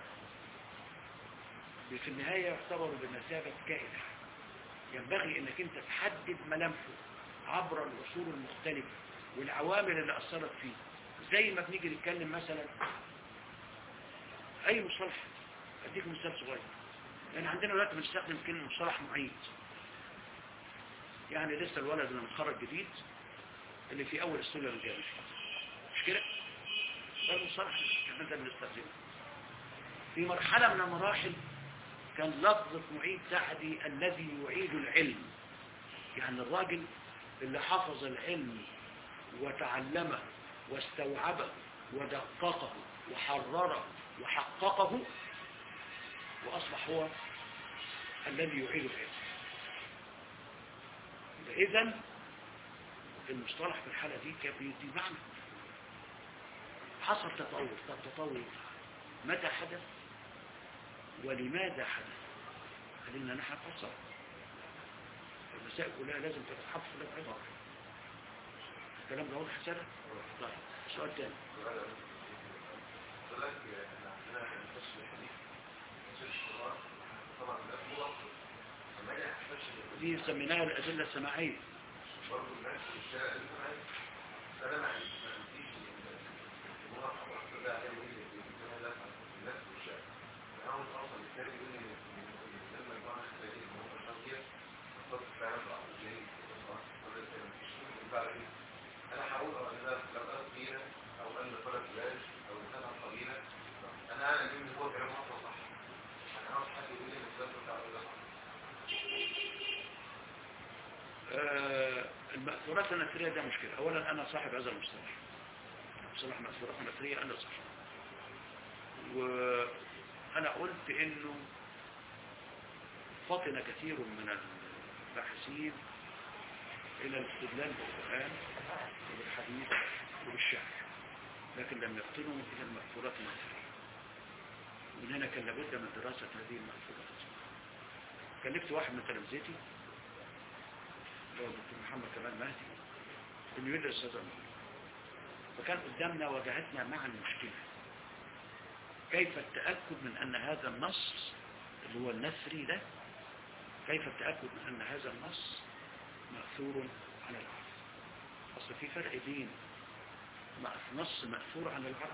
[SPEAKER 1] في النهاية يعتبر بمثابة كائن حي ينبغي انك انت تحدد ملامحه عبر الاصول المختلفة والعوامل اللي اثرت فيه زي ما بنيجي نتكلم مثلا اي مصطلح اديك مثال صغير يعني عندنا دلوقتي بنستخدم كلمة مصطلح معيد يعني لسه الولد اللي متخرج جديد اللي في اول السنة الجامعة مش كده ده المصطلح اللي احنا بنستخدمه في مرحلة من المراحل كان لفظة معيد تعني الذي يعيد العلم يعني الراجل اللي حفظ العلم وتعلمه واستوعبه ودققه وحرره وحققه وأصبح هو الذي يعيد العلم إذا المصطلح في الحالة دي كان بيدي معنى حصل تطور طب تطور متى حدث ولماذا حدث خلينا نحن نفسر المسائل كلها لازم تتحط في العبارة الكلام ده واضح سنة طيب سؤال تاني دي سميناها الأدلة السماعية
[SPEAKER 4] انا هقول لو انا لو انا كبيره او انا فرق بلاش او سنه طويله انا اعلم ان هو كلام اصلا صح انا عاوز حد يقول لي الكلام بتاعه ده صح
[SPEAKER 1] آه، المأثورات النثرية ده مشكلة أولا أنا صاحب هذا المصطلح مصطلح مأثورات النثرية أنا صاحب وأنا قلت إنه فطن كثير من الباحثين إلى الاستدلال بالقرآن وبالحديث وبالشعر لكن لم يفطنوا إلى المأثورات النثرية من هنا كان لابد من دراسة هذه المأثورات كلفت واحد من تلامذتي اللي هو الدكتور محمد كمال مهدي انه يدرس هذا الموضوع فكان قدامنا واجهتنا معا مشكلة كيف التأكد من أن هذا النص اللي هو النثري ده كيف التأكد من أن هذا النص مأثور على العرب أصل في فرق بين مأ- نص مأثور على العرب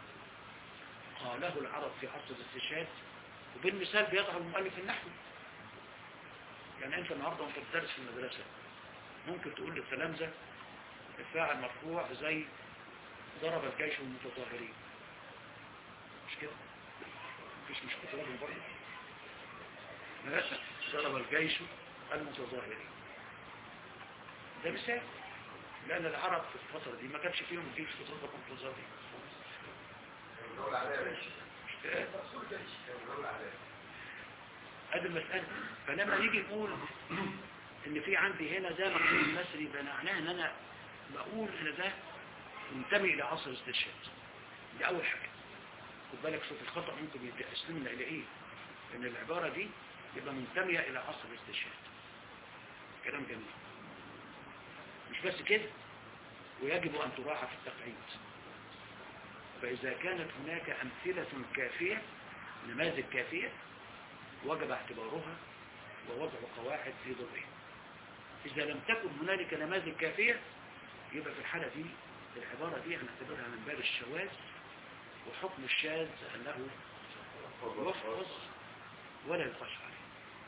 [SPEAKER 1] قاله العرب في عصر الاستشهاد وبالمثال بيضع المؤلف النحوي يعني انت النهارده وانت بتدرس في المدرسه ممكن تقول للتلامذه الفاعل مرفوع زي ضرب الجيش المتظاهرين مش كده مفيش مش كتابهم برضه ماشي ضرب الجيش المتظاهرين ده مثال لان العرب في الفتره دي ما كانش فيهم جيش تضرب المتظاهرين
[SPEAKER 4] الدولة العادية
[SPEAKER 1] مش كده
[SPEAKER 4] الدولة العادية
[SPEAKER 1] هذه المسألة فلما يجي يقول ان في عندي هنا ده مقصود المصري يبقى معناه ان انا بقول ان ده منتمي الى عصر الاستشهاد دي اول حاجة خد بالك شوف الخطأ ممكن يتقسمنا الى ايه ان العبارة دي يبقى منتمية الى عصر الاستشهاد كلام جميل مش بس كده ويجب ان تراعى في التقعيد فاذا كانت هناك امثلة كافية نماذج كافية وجب اعتبارها ووضع قواعد في ضوئها إذا لم تكن هنالك نماذج كافية يبقى في الحالة دي العبارة دي هنعتبرها من باب الشواذ وحكم الشاذ أنه يحفظ ولا يقاس عليه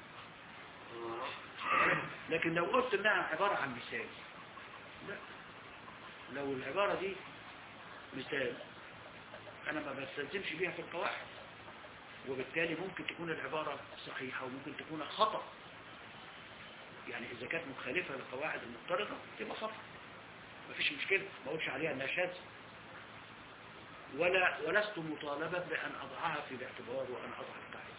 [SPEAKER 1] لكن لو قلت انها عبارة عن مثال لا لو العبارة دي مثال انا ما بستلزمش بيها في القواعد وبالتالي ممكن تكون العبارة صحيحة وممكن تكون خطأ يعني إذا كانت مخالفة للقواعد المفترضة تبقى خطأ مفيش مشكلة ما أقولش عليها أنها شاذة ولا ولست مطالبا بأن أضعها في الاعتبار وأن أضع القاعدة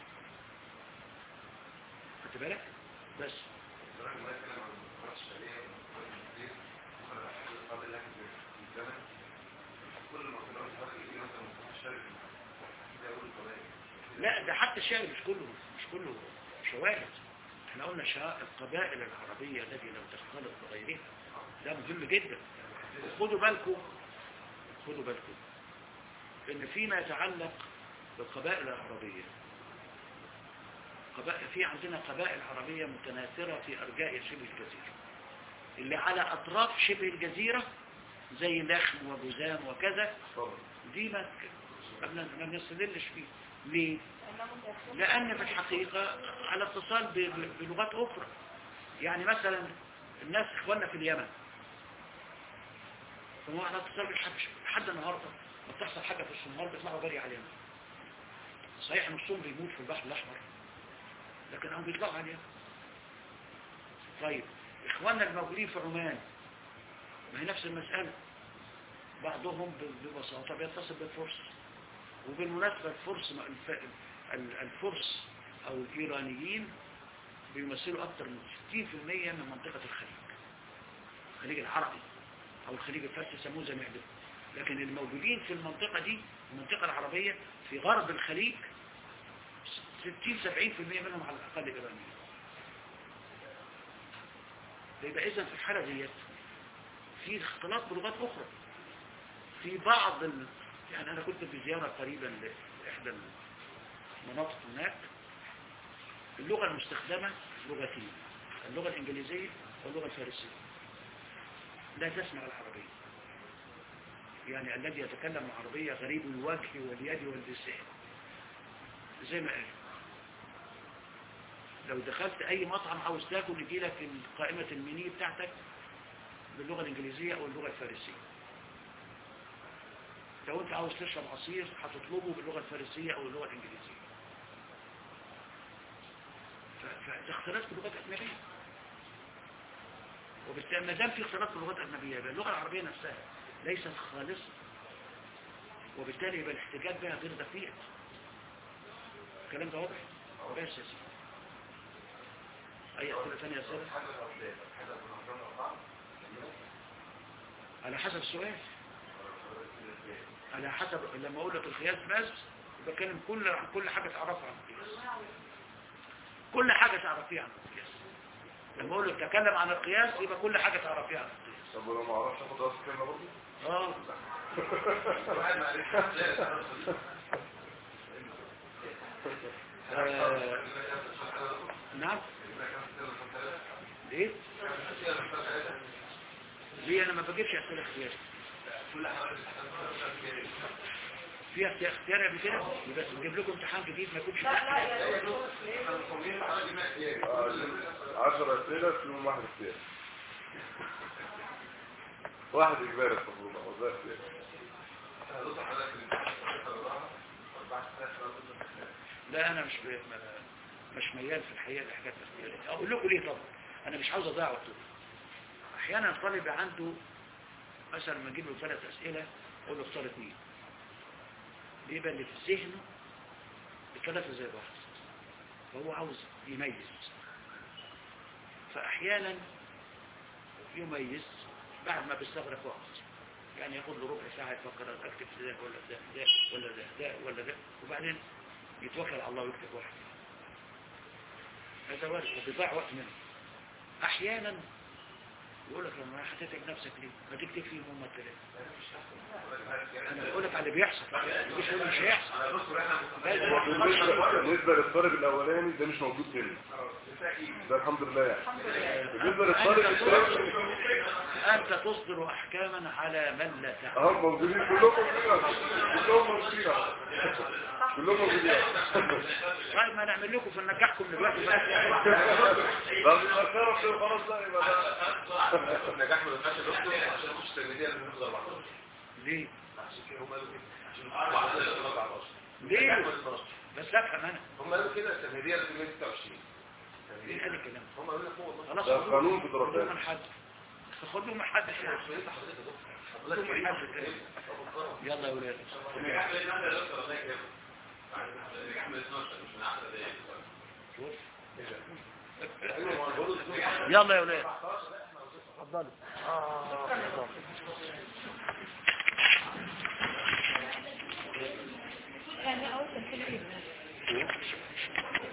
[SPEAKER 1] خدت بالك؟ بس
[SPEAKER 4] الدولة ما يتكلم عن القرآن الشرعية والقرآن الكبير وأنا بحاول قبل لك في الزمن كل ما في الأرض دخل فيه مثلا القرآن الشرعي ده يقول القضايا
[SPEAKER 1] لا ده حتى الشعر مش كله مش كله شواهد احنا قلنا شا- القبائل العربية التي لم تختلط بغيرها ده مهم جدا خدوا بالكم خدوا بالكم ان فيما يتعلق بالقبائل العربية قبائل في عندنا قبائل عربية متناثرة في أرجاء شبه الجزيرة اللي على أطراف شبه الجزيرة زي لخم وجزام وكذا دي ما ما ما بنستدلش فيه ليه؟ لأن في الحقيقة على اتصال ب- بلغات أخرى يعني مثلا الناس إخواننا في اليمن فهو على اتصال بالحبش لحد النهاردة ما بتحصل حاجة في الصومال بيطلعوا جري على اليمن صحيح نصهم بيموت في البحر الأحمر لكن هم بيطلعوا على اليمن طيب إخواننا الموجودين في عمان ما هي نفس المسألة بعضهم ب- ببساطة بيتصل بالفرس وبالمناسبة الفرس الف- ال- الفرس أو الإيرانيين بيمثلوا أكثر من 60% من منطقة الخليج الخليج العربي أو الخليج الفارسي يسموه زي ما يحبوا لكن الموجودين في المنطقة دي المنطقة العربية في غرب الخليج 60 70% منهم على الأقل إيرانيين يبقى إذا في الحالة ديت في اختلاط بلغات أخرى في بعض ال... يعني أنا كنت في زيارة قريبا لإحدى المناطق هناك اللغة المستخدمة لغتين اللغة الإنجليزية واللغة الفارسية لا تسمع العربية يعني الذي يتكلم عربية غريب الوجه واليد واللسان زي ما قال لو دخلت أي مطعم عاوز تاكل يجي لك قائمة المنيو بتاعتك باللغة الإنجليزية أو اللغة الفارسية لو أنت عاوز تشرب عصير هتطلبه باللغة الفارسية أو اللغة الإنجليزية فده اختلاف بلغات أجنبية وبالتالي ما دام في اختلاف بلغات أجنبية يبقى اللغة العربية نفسها ليست خالصة وبالتالي يبقى الاحتجاج بها غير دقيق الكلام ده واضح؟ بس يا سيدي أي أسئلة ثانية يا سيدي؟ على حسب السؤال على حسب لما أقول لك القياس بس بتكلم كل كل حاجة تعرفها عن القياس كل حاجة تعرفيها عن القياس لما أقول لك تكلم عن القياس يبقى كل حاجة تعرفيها عن القياس
[SPEAKER 2] طب ولو ما اعرفش اخد راس كلمه برضه
[SPEAKER 1] اه
[SPEAKER 4] واحد معلش لا
[SPEAKER 1] آه، نعم ليه؟ ليه انا ما بجيبش اسئله اختياري في اختيار اختياري قبل كده بس نجيب لكم امتحان جديد ما يكونش
[SPEAKER 3] لا لا يا دكتور
[SPEAKER 2] 10 اسئله فيهم واحد اختياري واحد اجباري المفروض هو ده اختياري
[SPEAKER 1] لا انا مش ب... ما- مش ميال في الحقيقه لحاجات اختياريه اقول لكم ليه طبعا انا مش عاوز اضيع وقته احيانا الطالب عنده مثلا لما اجيب له ثلاث اسئله اقول له اختار اثنين بيبقى اللي في ذهنه الثلاثه زي بعض فهو عاوز يميز فاحيانا يميز بعد ما بيستغرق وقت يعني ياخد له ربع ساعه يفكر اكتب ده ولا ده ده ولا ده ده ولا ده وبعدين يتوكل على الله ويكتب واحد هذا وارد وبيضيع وقت منه احيانا يقول لك لما هتتعب نفسك ليه ما تكتب فيهم هم الثلاثه انا بقول لك على اللي بيحصل مش هو مش هيحصل
[SPEAKER 2] بالنسبه بالنسبه للطالب الاولاني ده مش موجود تاني ده الحمد لله يعني بالنسبه للطالب الثاني
[SPEAKER 1] انت تصدر احكاما على من لا تعلم
[SPEAKER 2] اهم موجودين كلهم موجودين كلهم موجودين كلهم موجودين
[SPEAKER 1] طيب ما نعمل لكم في نجاحكم دلوقتي بقى.
[SPEAKER 2] طب يبقى خلاص خلاص بقى يبقى ده
[SPEAKER 4] النجاح من الناس دكتور عشان مش تجريدية لازم نحفظ 14
[SPEAKER 1] ليه
[SPEAKER 4] عشان كده هم قالوا كده عشان نحفظ 14
[SPEAKER 1] ليه؟
[SPEAKER 4] النجاح من 12
[SPEAKER 1] بس افهم انا
[SPEAKER 4] هم قالوا كده التجريدية لازم 26
[SPEAKER 1] ليه قال الكلام
[SPEAKER 4] هم قالوا لك هو والله
[SPEAKER 1] خلاص
[SPEAKER 2] ده
[SPEAKER 1] خدوه-
[SPEAKER 2] قانون في
[SPEAKER 1] خدوه
[SPEAKER 2] درجات
[SPEAKER 1] من حد خدوه من حد كده.
[SPEAKER 4] انت حضرتك يا دكتور
[SPEAKER 1] خدوه من حد كده. يلا يا ولاد
[SPEAKER 4] النجاح من 12 يا دكتور الله يكرمك النجاح من 12 مش من 10 دقايق
[SPEAKER 1] شوف.
[SPEAKER 4] ايوه ما انا بقول لك
[SPEAKER 1] يلا يا ولاد
[SPEAKER 3] يعني اول تمثيل ايه